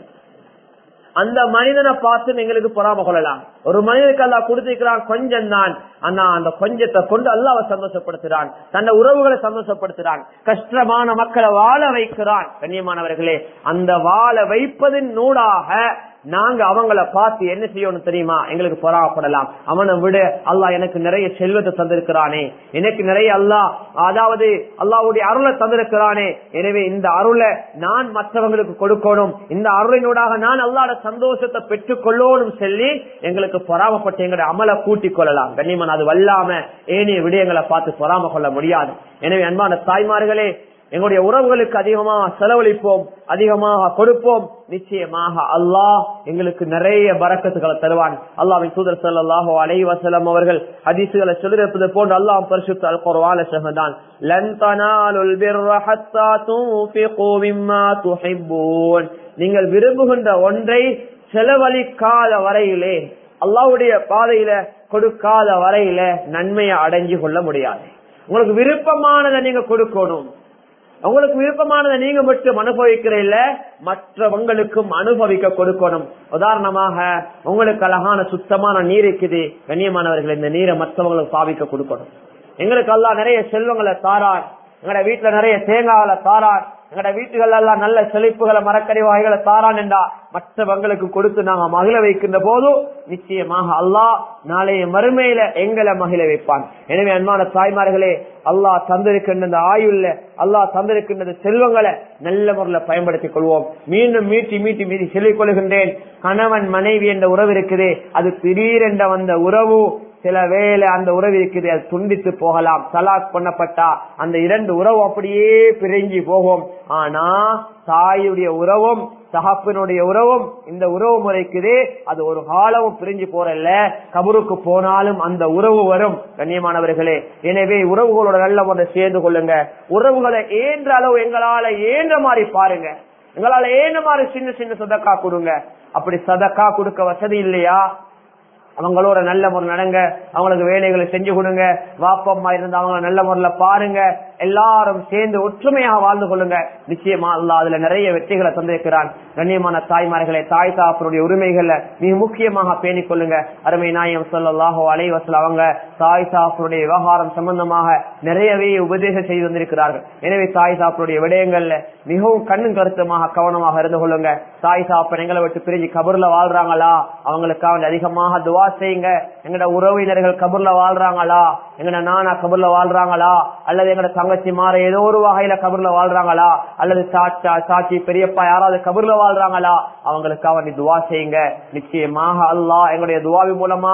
அந்த மனிதனை பார்த்து எங்களுக்கு பொறாம கொள்ளலாம் ஒரு மனிதனுக்கு அல்லா கொடுத்திருக்கிறான் கொஞ்சம் தான் ஆனா அந்த கொஞ்சத்தை கொண்டு அல்லாவை சந்தோஷப்படுத்துறான் தன்னை உறவுகளை சந்தோஷப்படுத்துறான் கஷ்டமான மக்களை வாழ வைக்கிறான் கண்ணியமானவர்களே அந்த வாழ வைப்பதன் நூடாக நாங்க அவங்கள பார்த்து என்ன செய்யணும் தெரியுமா எங்களுக்கு பொறாமப்படலாம் அவனை விட அல்லாஹ் எனக்கு நிறைய செல்வத்தை தந்திருக்கிறானே எனக்கு நிறைய அல்லாஹ் அதாவது அல்லாவுடைய அருளை தந்திருக்கிறானே எனவே இந்த அருளை நான் மற்றவங்களுக்கு கொடுக்கணும் இந்த அருளினூடாக நான் அல்லாட சந்தோஷத்தை பெற்றுக் கொள்ளணும் சொல்லி எங்களுக்கு பொறாமப்பட்டு எங்களுடைய அமலை கூட்டிக் கொள்ளலாம் கண்ணியமன் அது வல்லாம ஏனைய விடயங்களை பார்த்து பொறாம கொள்ள முடியாது எனவே அன்பான தாய்மார்களே எங்களுடைய உறவுகளுக்கு அதிகமாக செலவழிப்போம் அதிகமாக கொடுப்போம் நிச்சயமாக அல்லாஹ் எங்களுக்கு நிறைய பறக்கத்துகளை தருவான் அல்லாவின் தூதர் சல்லாஹோ அலை வசலம் அவர்கள் அதிசுகளை சொல்லிருப்பது போன்று அல்லாஹ் பரிசுத்த அல் குர்வான சகதான் லன் தனாலுல் பிர்ர ஹத்தா துன்ஃபிகு மிம்மா துஹிப்பூன் நீங்கள் விரும்புகின்ற ஒன்றை செலவழிக்காத வரையிலே அல்லாஹ்வுடைய பாதையில கொடுக்காத வரையில நன்மையை அடைஞ்சு கொள்ள முடியாது உங்களுக்கு விருப்பமானதை நீங்க கொடுக்கணும் உங்களுக்கு விருப்பமானதை நீங்க மட்டும் அனுபவிக்கிற இல்ல மற்றவங்களுக்கும் அனுபவிக்க கொடுக்கணும் உதாரணமாக உங்களுக்கு அழகான சுத்தமான நீர் இருக்குது கண்ணியமானவர்கள் இந்த நீரை மற்றவங்களுக்கு பாவிக்க கொடுக்கணும் எங்களுக்கு எல்லாம் நிறைய செல்வங்களை தாரார் எங்கட வீட்டுல நிறைய தேங்காய்களை தாரார் எங்கட வீட்டுகள் எல்லாம் நல்ல செழிப்புகளை மரக்கறி வகைகளை தாரான் என்றா மற்றவங்களுக்கு கொடுத்து நாங்க மகிழ வைக்கின்ற போது நிச்சயமாக அல்லாஹ் நாளைய மறுமையில எங்களை மகிழ வைப்பான் எனவே அன்பான தாய்மார்களே அல்லாஹ் தந்திருக்கின்ற இந்த ஆயுள்ல அல்லாஹ் தந்திருக்கின்ற செல்வங்களை நல்ல முறையில் பயன்படுத்திக் கொள்வோம் மீண்டும் மீட்டி மீட்டி மீட்டி சொல்லிக் கொள்கின்றேன் கணவன் மனைவி என்ற உறவு இருக்குது அது திடீரென்ற வந்த உறவு சில வேலை அந்த உறவு இருக்குது அது துண்டித்து போகலாம் தலாக் பண்ணப்பட்டா அந்த இரண்டு உறவு அப்படியே பிரிஞ்சு போகும் ஆனா தாயுடைய உறவும் தகப்பனுடைய உறவும் இந்த உறவு முறைக்குதே அது ஒரு காலமும் பிரிஞ்சு போறல்ல கபருக்கு போனாலும் அந்த உறவு வரும் கண்ணியமானவர்களே எனவே உறவுகளோட நல்ல முறை சேர்ந்து கொள்ளுங்க உறவுகளை ஏன்ற அளவு எங்களால ஏன்ற மாதிரி பாருங்க எங்களால ஏன்ற மாதிரி சின்ன சின்ன சதக்கா கொடுங்க அப்படி சதக்கா கொடுக்க வசதி இல்லையா அவங்களோட நல்ல முறை நடங்க அவங்களுக்கு வேலைகளை செஞ்சு கொடுங்க வாப்பம்மா இருந்து அவங்கள நல்ல முறையில பாருங்க எல்லாரும் சேர்ந்து ஒற்றுமையாக வாழ்ந்து கொள்ளுங்க நிச்சயமா அல்ல அதுல நிறைய வெற்றிகளை தந்திருக்கிறான் கண்ணியமான தாய்மார்களை தாய் தாப்பனுடைய உரிமைகளை மிக முக்கியமாக பேணிக் கொள்ளுங்க அருமை நாயம் சொல்லலாஹோ அலைவசல் அவங்க தாய் தாப்பனுடைய விவகாரம் சம்பந்தமாக நிறையவே உபதேசம் செய்து வந்திருக்கிறார்கள் எனவே தாய் தாப்பனுடைய விடயங்கள்ல மிகவும் கண்ணும் கருத்துமாக கவனமாக இருந்து கொள்ளுங்க தாய் தாப்பன் எங்களை விட்டு பிரிஞ்சு கபூர்ல வாழ்றாங்களா அவங்களுக்காக அதிகமாக துவா செய்யுங்க எங்கட உறவினர்கள் கபூர்ல வாழ்றாங்களா எங்கட நானா கபூர்ல வாழ்றாங்களா அல்லது எங்கட தங்கச்சி மாற ஏதோ ஒரு வகையில கபூர்ல வாழ்றாங்களா அல்லது சாச்சா சாச்சி பெரியப்பா யாராவது கபூர்ல வாழ்றாங்களா அவங்களுக்காக நீ துவா செய்யுங்க நிச்சயமாக அல்லாஹ் எங்களுடைய துவாவி மூலமாக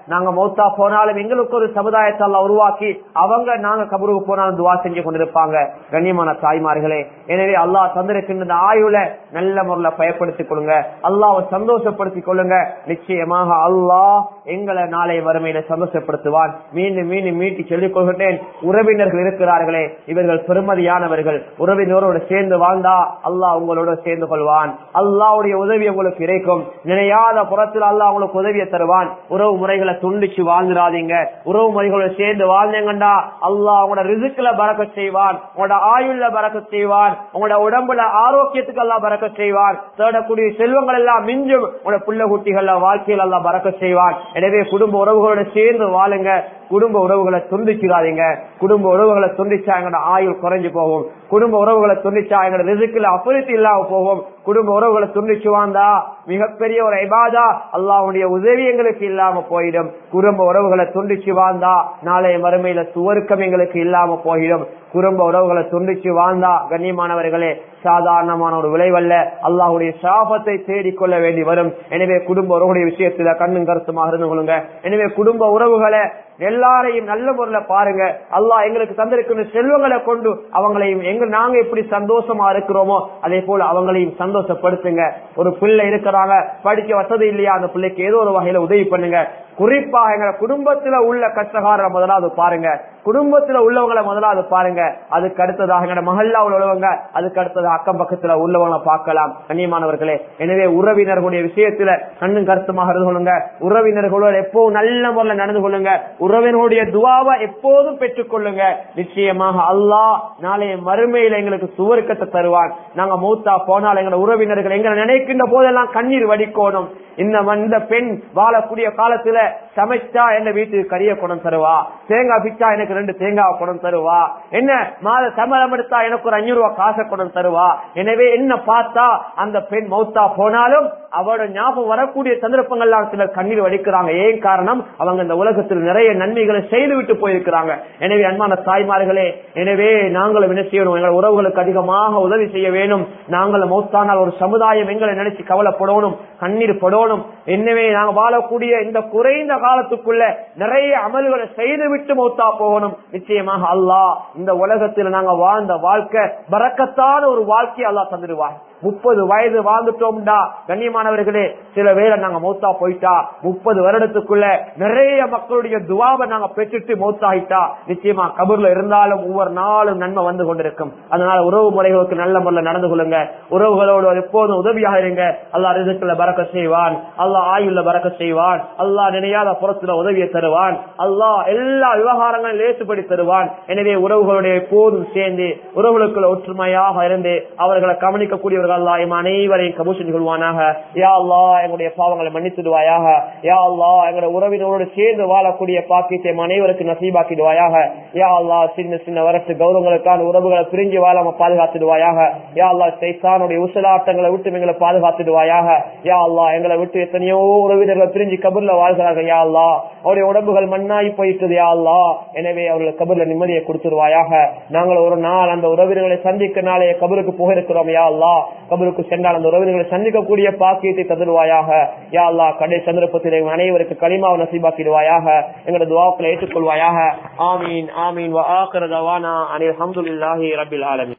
நாங்க மௌத்தா போனாலும் எங்களுக்கு ஒரு சமுதாயத்தை எல்லாம் உருவாக்கி அவங்க நாங்க கபருக்கு போனாலும் துவா செஞ்சு கொண்டிருப்பாங்க கண்ணியமான தாய்மார்களே எனவே அல்லாஹ் தந்திருக்கின்ற இந்த ஆயுள நல்ல முறையில பயப்படுத்திக் கொள்ளுங்க அல்லாவை சந்தோஷப்படுத்திக் கொள்ளுங்க நிச்சயமாக அல்லாஹ் எங்களை நாளை வறுமையில சந்தோஷப்படுத்துவான் மீண்டும் மீண்டும் மீட்டி சொல்லிக் கொள்கின்றேன் உறவினர்கள் இருக்கிறார்களே இவர்கள் பெருமதியானவர்கள் உறவினரோடு சேர்ந்து வாழ்ந்தா அல்லாஹ் உங்களோட சேர்ந்து கொள்வான் அல்லாவுடைய உதவி உங்களுக்கு கிடைக்கும் நினையாத புறத்தில் அல்லாஹ் உங்களுக்கு உதவியை தருவான் உறவு முறைகளை துண்டிச்சு வாழ்ந்துடாதீங்க உறவு முறைகளோட சேர்ந்து வாழ்ந்தீங்கண்டா அல்லாஹ் உங்களோட ரிசுக்குல பறக்க செய்வான் உங்களோட ஆயுள்ல பறக்க செய்வான் உங்களோட உடம்புல ஆரோக்கியத்துக்கு எல்லாம் பறக்க செய்வான் தேடக்கூடிய செல்வங்கள் எல்லாம் மிஞ்சும் உங்களோட புள்ள குட்டிகள் வாழ்க்கையில் எல்லாம் பறக்க செய்வான் எனவே குடும்ப உறவுகளோட சேர்ந்து வாழுங்க குடும்ப உறவுகளை துண்டிச்சிடாதீங்க குடும்ப உறவுகளை துண்டிச்சா எங்களோட ஆயுள் குறைஞ்சு போகும் குடும்ப உறவுகளை துண்டிச்சா எங்களோட ரிசுக்குல அபிவிருத்தி இல்லாம போகும் குடும்ப உறவுகளை துண்டிச்சு வாழ்ந்தா மிகப்பெரிய ஒரு ஐபாதா அல்லாவுடைய உதவி எங்களுக்கு இல்லாம போயிடும் குடும்ப உறவுகளை துண்டிச்சு வாழ்ந்தா நாளைய மறுமையில சுவருக்கம் எங்களுக்கு இல்லாம போயிடும் குடும்ப உறவுகளை துண்டிச்சு வாழ்ந்தா கண்ணியமானவர்களே சாதாரணமான ஒரு விளைவல்ல அல்லாஹுடைய சாபத்தை தேடிக்கொள்ள வேண்டி வரும் எனவே குடும்ப உறவுடைய விஷயத்துல கண்ணும் கருத்துமாக இருந்து கொள்ளுங்க எனவே குடும்ப உறவுகளை எல்லாரையும் நல்ல முறையில பாருங்க அல்லாஹ் எங்களுக்கு தந்திருக்கிற செல்வங்களை கொண்டு அவங்களையும் எங்க நாங்க எப்படி சந்தோஷமா இருக்கிறோமோ அதே போல அவங்களையும் சந்தோஷப்படுத்துங்க ஒரு பிள்ளை இருக்கிறாங்க படிக்க வசதி இல்லையா அந்த பிள்ளைக்கு ஏதோ ஒரு வகையில உதவி பண்ணுங்க குறிப்பா எங்க குடும்பத்துல உள்ள கஷ்டகாரரை முதலாவது பாருங்க குடும்பத்துல உள்ளவங்களை முதலாவது பாருங்க அதுக்கு அடுத்ததாக எங்க மகல்லாவில் உள்ளவங்க அதுக்கு அடுத்தது அக்கம் பக்கத்துல உள்ளவங்களை பார்க்கலாம் கண்ணியமானவர்களே எனவே உறவினர்களுடைய விஷயத்துல கண்ணும் கருத்துமாக இருந்து கொள்ளுங்க உறவினர்களோட எப்போதும் நல்ல முறையில் நடந்து கொள்ளுங்க உறவினருடைய துவாவை எப்போதும் பெற்றுக் கொள்ளுங்க நிச்சயமாக அல்லாஹ் நாளைய மறுமையில எங்களுக்கு சுவர்க்கத்தை தருவான் நாங்க மூத்தா போனால் எங்களை உறவினர்கள் எங்களை நினைக்கின்ற போதெல்லாம் கண்ணீர் வடிக்கோணும் இந்த இந்த பெண் வாழக்கூடிய காலத்துல சமைச்சா என்ன வீட்டுக்கு கரிய குணம் தருவா தேங்காய் பிச்சா எனக்கு ரெண்டு தேங்காய் குணம் தருவா என்ன மாத சம்பளம் எடுத்தா எனக்கு ஒரு அஞ்சூறு ரூபாய் காசை குணம் தருவா எனவே என்ன பார்த்தா அந்த பெண் மௌத்தா போனாலும் அவரோட ஞாபகம் வரக்கூடிய சந்தர்ப்பங்கள்லாம் சிலர் கண்ணீர் வடிக்கிறாங்க ஏன் காரணம் அவங்க இந்த உலகத்தில் நிறைய நன்மைகளை செய்து விட்டு போயிருக்கிறாங்க எனவே அன்பான தாய்மார்களே எனவே நாங்களும் என்ன செய்யணும் எங்கள் உறவுகளுக்கு அதிகமாக உதவி செய்ய வேணும் நாங்கள் மௌத்தானால் ஒரு சமுதாயம் எங்களை நினைச்சு கவலைப்படணும் கண்ணீர் படணும் எனவே நாங்கள் வாழக்கூடிய இந்த குறைந்த காலத்துக்குள்ள நிறைய அமல்களை செய்து விட்டு மௌத்தா போகணும் நிச்சயமாக அல்லாஹ் இந்த உலகத்தில் நாங்க வாழ்ந்த வாழ்க்கை பறக்கத்தான ஒரு வாழ்க்கையை அல்லாஹ் தந்துடுவார் முப்பது வயது வாழ்ந்துட்டோம்டா கண்ணியமானவர்களே சில வேளை நாங்க மௌத்தா போயிட்டா முப்பது வருடத்துக்குள்ள நிறைய மக்களுடைய துவாவை நாங்க பெற்றுட்டு மௌத்தாயிட்டா நிச்சயமா கபூர்ல இருந்தாலும் ஒவ்வொரு நாளும் நன்மை வந்து கொண்டிருக்கும் அதனால உறவு முறைகளுக்கு நல்ல முறையில் நடந்து கொள்ளுங்க உறவுகளோடு எப்போதும் உதவியாக இருங்க அல்லாஹ் ரிசுக்குல பறக்க செய்வான் அல்லாஹ் ஆயுள்ல பறக்க செய்வான் அல்லாஹ் நினையாத புறத்துல உதவியை தருவான் அல்லாஹ் எல்லா விவகாரங்களும் லேசுபடி தருவான் எனவே உறவுகளுடைய எப்போதும் சேர்ந்து உறவுகளுக்குள்ள ஒற்றுமையாக இருந்து அவர்களை கவனிக்கக்கூடியவர்கள் அல்லா எம் அனைவரையும் கபூஷன் கொள்வானாக யா அல்லா எங்களுடைய பாவங்களை மன்னித்துடுவாயாக யா அல்லா எங்களுடைய உறவினரோடு சேர்ந்து வாழக்கூடிய பாக்கியத்தை எம் அனைவருக்கு நசீபாக்கிடுவாயாக யா அல்லா சின்ன சின்ன வரட்டு கௌரவங்களுக்கான உறவுகளை பிரிஞ்சு வாழாம பாதுகாத்துடுவாயாக யா அல்லா சைத்தானுடைய உசலாட்டங்களை விட்டு எங்களை பாதுகாத்துடுவாயாக யா அல்லா எங்களை விட்டு எத்தனையோ உறவினர்கள் பிரிஞ்சு கபூர்ல வாழ்கிறார்கள் யா அல்லா அவருடைய உடம்புகள் மண்ணாய் போயிட்டது யா அல்லா எனவே அவர்கள் கபூர்ல நிம்மதியை கொடுத்துருவாயாக நாங்கள் ஒரு நாள் அந்த உறவினர்களை சந்திக்க நாளைய கபருக்கு போயிருக்கிறோம் யா அல்லா கபருக்கு சென்றால் அந்த உறவினர்களை சந்திக்கக்கூடிய பாக்கியத்தை தந்துடுவாயாக யா அல்லா கடை சந்தர்ப்பத்தில் எங்கள் அனைவருக்கு களிமாவை நசீபாக்கிடுவாயாக எங்களது துவாக்களை ஏற்றுக்கொள்வாயாக ஆமீன் ஆமீன் வ ஆக்கிர தவானா அனில் அல்ஹம்துலில்லாஹி ரப்பில் ஆலமீன்